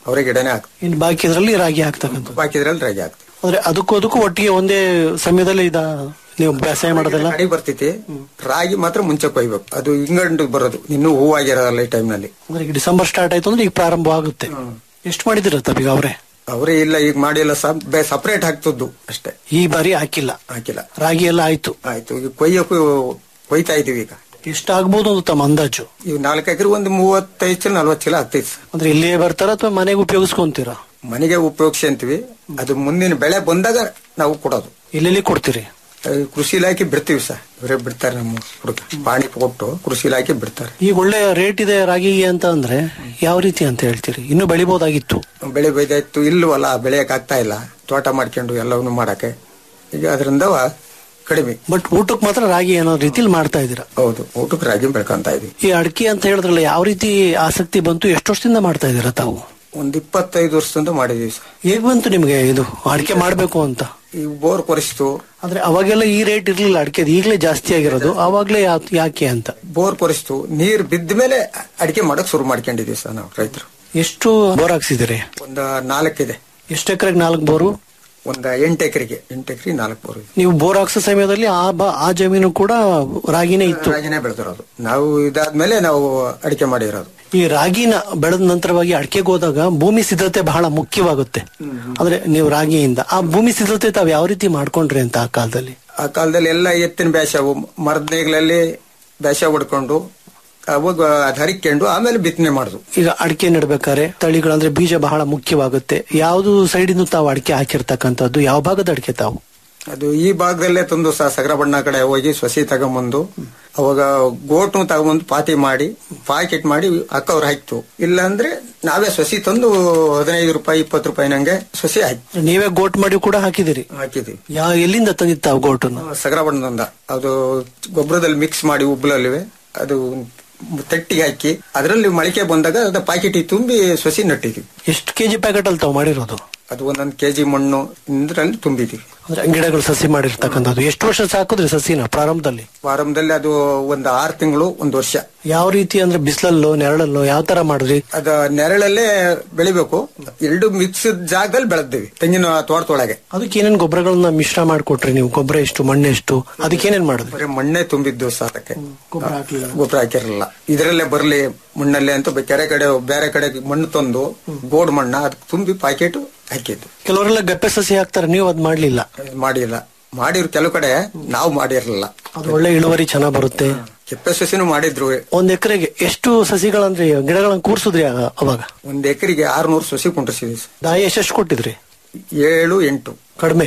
[SPEAKER 1] ಅವರೇ ಗಿಡನೇ ಹಾಕ್ತೀವಿ
[SPEAKER 3] ಇನ್ನು ಬಾಕಿ ಇದ್ರಲ್ಲಿ ರಾಗಿ ಹಾಕ್ತಕ್ಕಂಥ
[SPEAKER 1] ಬಾಕಿದ್ರಲ್ಲಿ ರಾಗಿ ಹಾಕ್ತೀವಿ
[SPEAKER 3] ಅಂದ್ರೆ ಅದಕ್ಕೂ ಅದಕ್ಕೂ ಒಟ್ಟಿಗೆ ಒಂದೇ ಸಮಯದಲ್ಲಿ ಇದ ನೀವು ಬೇಸಾಯ ಮಾಡೋದಲ್ಲ
[SPEAKER 1] ಕಡಿ ಬರ್ತೈತಿ ರಾಗಿ ಮಾತ್ರ ಮುಂಚೆ ಕೊಯ್ಬೇಕು ಅದು ಹಿಂಗಂಡು ಬರೋದು ಇನ್ನೂ ಹೂವಾಗಿರೋದಲ್ಲ ಈ ಟೈಮ್ನಲ್ಲಿ
[SPEAKER 3] ಅಂದ್ರೆ ಈಗ ಡಿಸೆಂಬರ್ ಸ್ಟಾರ್ಟ್ ಆಯ್ತು ಅಂದ್ರೆ ಈಗ ಪ್ರಾರಂಭ ಆಗುತ್ತೆ ಎಷ್ಟು ಮಾಡಿದಿರ ಈಗ ಅವರೇ
[SPEAKER 1] ಅವರೇ ಇಲ್ಲ ಈಗ ಮಾಡಿಲ್ಲ ಸಪರೇಟ್ ಹಾಕ್ತದ್ದು ಅಷ್ಟೇ
[SPEAKER 3] ಈ ಬಾರಿ ಹಾಕಿಲ್ಲ
[SPEAKER 1] ಹಾಕಿಲ್ಲ
[SPEAKER 3] ರಾಗಿ ಎಲ್ಲ ಆಯ್ತು
[SPEAKER 1] ಆಯ್ತು ಈಗ ಕೊಯ್ಯಕ್ಕೂ ಕೊಯ್ತಾ ಇದೀವಿ ಈಗ
[SPEAKER 3] ಎಷ್ಟಾಗ್ಬೋದು ಅಂತ ತಮ್ಮ ಅಂದಾಜು
[SPEAKER 1] ಈಗ ನಾಲ್ಕು ಎಕರೆ ಒಂದು ಮೂವತ್ತೈದು ಚೀಲ ನಲ್ವತ್ತು ಚೀಲ ಆಗ್ತೈತಿ ಸರ್
[SPEAKER 3] ಅಂದ್ರೆ ಇಲ್ಲಿಯೇ ಬರ್ತಾರ ಅಥವಾ ಮನೆಗೆ ಉಪಯೋಗಿಸ್ಕೊಂತೀರಾ
[SPEAKER 1] ಮನೆಗೆ ಉಪಯೋಗಿಸಿ ಅಂತೀವಿ ಅದು ಮುಂದಿನ ಬೆಳೆ ಬಂದಾಗ ನಾವು ಕೊಡೋದು
[SPEAKER 3] ಎಲ್ಲೆಲ್ಲಿ ಕೊಡ್ತೀರಿ
[SPEAKER 1] ಅದು ಕೃಷಿ ಇಲಾಖೆ ಬಿಡ್ತೀವಿ ಸರ್ ಇವರೇ ಬಿಡ್ತಾರೆ ನಮ್ಮ ಹುಡುಗ ಪಾಣಿ ಕೊಟ್ಟು ಕೃಷಿ ಇಲಾಖೆ ಬಿಡ್ತಾರೆ
[SPEAKER 3] ಈಗ ಒಳ್ಳೆ ರೇಟ್ ಇದೆ ರಾಗಿಗೆ ಅಂತ ಅಂದ್ರೆ ಯಾವ ರೀತಿ ಅಂತ ಹೇಳ್ತೀರಿ ಇನ್ನು ಬೆಳಿಬಹುದಾಗಿತ್ತು
[SPEAKER 1] ಬೆಳೆ ಬೈದಾಯ್ತು ಇಲ್ವಲ್ಲ ಬೆಳೆಯಕ್ ಆಗ್ತಾ ಇಲ್ಲ ತೋಟ ಮಾಡ್ಕೊಂಡು ಎಲ್ಲವನ್ನೂ ಮಾಡಕ್ಕೆ ಈಗ ಅದರಿಂದ ಕಡಿಮೆ
[SPEAKER 3] ಬಟ್ ಊಟಕ್ಕೆ ಮಾತ್ರ ರಾಗಿ ಅನ್ನೋ ರೀತಿಲಿ ಮಾಡ್ತಾ ಇದೀರಾ
[SPEAKER 1] ಹೌದು ಊಟಕ್ಕೆ ರಾಗಿ ಬೆಳ್ಕೊಂತ ಇದೀವಿ
[SPEAKER 3] ಈ ಅಡಿಕೆ ಅಂತ ಹೇಳಿದ್ರಲ್ಲ ಯಾವ ರೀತಿ ಆಸಕ್ತಿ ಬಂತು ಎಷ್ಟು ವರ್ಷದಿಂದ ಮಾಡ್ತಾ ಇದೀರಾ ತಾವು
[SPEAKER 1] ಒಂದ್ ಇಪ್ಪತ್ತೈದು ವರ್ಷದಿಂದ ಮಾಡಿದೀವಿ ಸರ್
[SPEAKER 3] ಹೇಗ್ ಬಂತು ನಿಮ್ಗೆ ಇದು ಅಡಿಕೆ ಮಾಡ್ಬೇಕು ಅಂತ
[SPEAKER 1] ಈ ಬೋರ್ ಕೊರೆಸ್ತು
[SPEAKER 3] ಆದ್ರೆ ಅವಾಗೆಲ್ಲ ಈ ರೇಟ್ ಇರ್ಲಿಲ್ಲ ಅಡಿಕೆ ಈಗಲೇ ಜಾಸ್ತಿ ಆಗಿರೋದು ಅವಾಗ್ಲೇ ಯಾ- ಯಾಕೆ ಅಂತ
[SPEAKER 1] ಬೋರ್ ಕೊರೆಸ್ತು ನೀರ್ ಬಿದ್ದ ಮೇಲೆ ಅಡಿಕೆ ಮಾಡಕ್ ಶುರು ಮಾಡ್ಕೊಂಡಿದೀವಿ ಸರ್ ನಾವು ರೈತರು
[SPEAKER 3] ಎಷ್ಟು ಬೋರ್ ಹಾಕ್ಸಿದಿರಿ
[SPEAKER 1] ಒಂದ್ ನಾಲ್ಕಿದೆ
[SPEAKER 3] ಎಷ್ಟು ಎಕರೆಗೆ ನಾಲ್ಕು ಬೋರು
[SPEAKER 1] ಒಂದ್ ಎಂಟು ಎಕರೆಗೆ ಎಂಟು ಎಕರೆ ನಾಲ್ಕು ಬೋರ್ ಇದೆ.
[SPEAKER 3] ನೀವು ಬೋರ್ ಹಾಕ್ಸೋ ಸಮಯದಲ್ಲಿ ಆ ಬ- ಆ ಜಮೀನು ಕೂಡ ರಾಗಿನೇ ಇತ್ತು
[SPEAKER 1] ರಾಗಿನೇ ಬೆಳೆದಿರೋದು ನಾವು ಇದಾದ್ಮೇಲೆ ನಾವು ಅಡಿಕೆ ಮಾಡಿರೋದು
[SPEAKER 3] ಈ ರಾಗಿನ ಬೆಳೆದ ನಂತರವಾಗಿ ಅಡಿಕೆಗೆ ಹೋದಾಗ ಭೂಮಿ ಸಿದ್ಧತೆ ಬಹಳ ಮುಖ್ಯವಾಗುತ್ತೆ ಅಂದ್ರೆ ನೀವು ರಾಗಿಯಿಂದ ಆ ಭೂಮಿ ಸಿದ್ಧತೆ ತಾವ್ ಯಾವ ರೀತಿ ಮಾಡ್ಕೊಂಡ್ರಿ ಅಂತ ಆ ಕಾಲದಲ್ಲಿ
[SPEAKER 1] ಆ ಕಾಲದಲ್ಲಿ ಎಲ್ಲ ಎತ್ತಿನ ಬ್ಯಾಸವು ಮರದ ನೇಗ್ಲಲ್ಲಿ ಬ್ಯಾಸ ಹೊಡ್ಕೊಂಡು ಅವಾಗ ಅದ್ ಹರಿಕೊಂಡು ಆಮೇಲೆ ಬಿತ್ತನೆ ಮಾಡುದು
[SPEAKER 3] ಈಗ ಅಡಿಕೆ ನೆಡ್ಬೇಕಾದ್ರೆ ತಳಿಗಳು ಅಂದ್ರೆ ಬೀಜ ಬಹಳ ಮುಖ್ಯವಾಗುತ್ತೆ ಯಾವ್ದು ಸೈಡಿಂದ ತಾವು ಅಡಿಕೆ ಹಾಕಿರ್ತಕ್ಕಂಥದ್ದು ಯಾವ ಭಾಗದ ಅಡಿಕೆ ತಾವು
[SPEAKER 1] ಅದು ಈ ಭಾಗದಲ್ಲೇ ತಂದು ಸ ಸಗರ ಬಣ್ಣ ಕಡೆ ಹೋಗಿ ಸಸಿ ತಗೊಂಬಂದು ಅವಾಗ ಗೋಟು ತಗೊಂಬಂದು ಪಾತಿ ಮಾಡಿ ಪಾಕೆಟ್ ಮಾಡಿ ಹಾಕವ್ರು ಹಾಕ್ತು ಇಲ್ಲ ಅಂದ್ರೆ ನಾವೇ ಸಸಿ ತಂದು ಹದಿನೈದು ರೂಪಾಯಿ ಇಪ್ಪತ್ತು ರೂಪಾಯಿ ನಂಗೆ ಸಸಿ ಹಾಕಿ
[SPEAKER 3] ನೀವೇ ಗೋಟ್ ಮಾಡಿ ಕೂಡ ಹಾಕಿದಿರಿ
[SPEAKER 1] ಹಾಕಿದ್ವಿ
[SPEAKER 3] ಯಾ ಎಲ್ಲಿಂದ ತಂದಿತ್ತು ತಾವು ಗೋಟನ್ನು
[SPEAKER 1] ಸಗರ ಬಣ್ಣದಿಂದ ಅದು ಗೊಬ್ಬರದಲ್ಲಿ ಮಿಕ್ಸ್ ಮಾಡಿ ಉಬ್ಳಲ್ಲಿವೆ ಅದು ತಟ್ಟಿಗೆ ಹಾಕಿ ಅದರಲ್ಲಿ ಮೊಳಕೆ ಬಂದಾಗ ಅದು ಪಾಕೆಟ್ ತುಂಬಿ ಸಸಿ ನಟ್ಟಿದ್ವಿ
[SPEAKER 3] ಎಷ್ಟು ಕೆಜಿ ಪ್ಯಾಕೆಟ್ ಅಲ್ಲಿ ತಾವು ಮಾಡಿರೋದು
[SPEAKER 1] ಅದು ಒಂದೊಂದು ಕೆಜಿ ಮಣ್ಣು ಇಂದ್ರಲ್ಲಿ ತುಂಬಿದ್ವಿ
[SPEAKER 3] ಅಂದ್ರೆ ಗಿಡಗಳು ಸಸಿ ಮಾಡಿರ್ತಕ್ಕಂಥದ್ದು ಎಷ್ಟು ವರ್ಷ ಸಾಕಿದ್ರಿ ಸಸಿನ ಪ್ರಾರಂಭದಲ್ಲಿ
[SPEAKER 1] ಪ್ರಾರಂಭದಲ್ಲಿ ಅದು ಒಂದು ಆರು ತಿಂಗಳು ಒಂದು ವರ್ಷ
[SPEAKER 3] ಯಾವ ರೀತಿ ಅಂದ್ರೆ ಬಿಸಿಲಲ್ಲೋ ನೆರಳಲ್ಲೋ ಯಾವ ತರ ಮಾಡಿದ್ರಿ
[SPEAKER 1] ಅದ ನೆರಳಲ್ಲೇ ಬೆಳಿಬೇಕು ಎರಡು ಮಿಕ್ಸ್ ಜಾಗದಲ್ಲಿ ಬೆಳೆದಿವಿ ತೆಂಗಿನ ತೋಟದೊಳಗೆ
[SPEAKER 3] ಅದಕ್ಕೆ ಏನೇನ್ ಗೊಬ್ಬರಗಳನ್ನ ಮಿಶ್ರ ಮಾಡ್ಕೊಟ್ರಿ ನೀವು ಗೊಬ್ಬರ ಎಷ್ಟು ಮಣ್ಣು ಎಷ್ಟು ಅದಕ್ಕೆ ಏನೇನ್ ಮಾಡಿದ್ರಿ
[SPEAKER 1] ಬರೀ ಮಣ್ಣೆ ತುಂಬಿದ್ದು ಸಾತಕ್ಕೆ
[SPEAKER 3] ಗೊಬ್ಬರ ಹಾಕ್ಲಿಲ್ಲ
[SPEAKER 1] ಗೊಬ್ಬರ ಹಾಕಿರಲಿಲ್ಲ ಇದರಲ್ಲೇ ಬರ್ಲಿ ಮಣ್ಣಲ್ಲೇ ಅಂತ ಬ- ಕೆರೆ ಕಡೆ ಬೇರೆ ಕಡೆ ಮಣ್ಣು ತಂದು ಗೋಡ್ ಮಣ್ಣ ಅದಕ್ಕೆ ತುಂಬಿ ಪಾಕೆಟ್ ಹಾಕಿದ್ದು
[SPEAKER 3] ಕೆಲವರೆಲ್ಲ ಗಪ್ಪೆ ಸಸಿ ಹಾಕ್ತಾರೆ ನೀವು ಅದ್ ಮಾಡ್ಲಿಲ್ಲ
[SPEAKER 1] ಮಾಡಿಲ್ಲ ಮಾಡಿರು ಕೆಲವು ಕಡೆ ನಾವು ಮಾಡಿರಲಿಲ್ಲ
[SPEAKER 3] ಅದು ಒಳ್ಳೆ ಇಳುವರಿ ಚೆನ್ನಾಗ್ ಬರುತ್ತೆ
[SPEAKER 1] ಕೆಪ್ಪೆ ಸಸಿನೂ ಮಾಡಿದ್ರು
[SPEAKER 3] ಒಂದ್ ಎಕರೆಗೆ ಎಷ್ಟು ಸಸಿಗಳಂದ್ರೆ ಗಿಡಗಳನ್ನ ಕೂರ್ಸುದ್ರಿ ಆಗ- ಅವಾಗ
[SPEAKER 1] ಒಂದ್ ಎಕರೆಗೆ ಆರ್ನೂರು ಸಸಿ ಕುಂಟಿಸಿದ್ವಿ ಸರ್.
[SPEAKER 3] ದಾಯಿ ಎಷ್ಟೆಷ್ಟು ಕೊಟ್ಟಿದ್ರಿ
[SPEAKER 1] ಏಳು ಎಂಟು
[SPEAKER 3] ಕಡಿಮೆ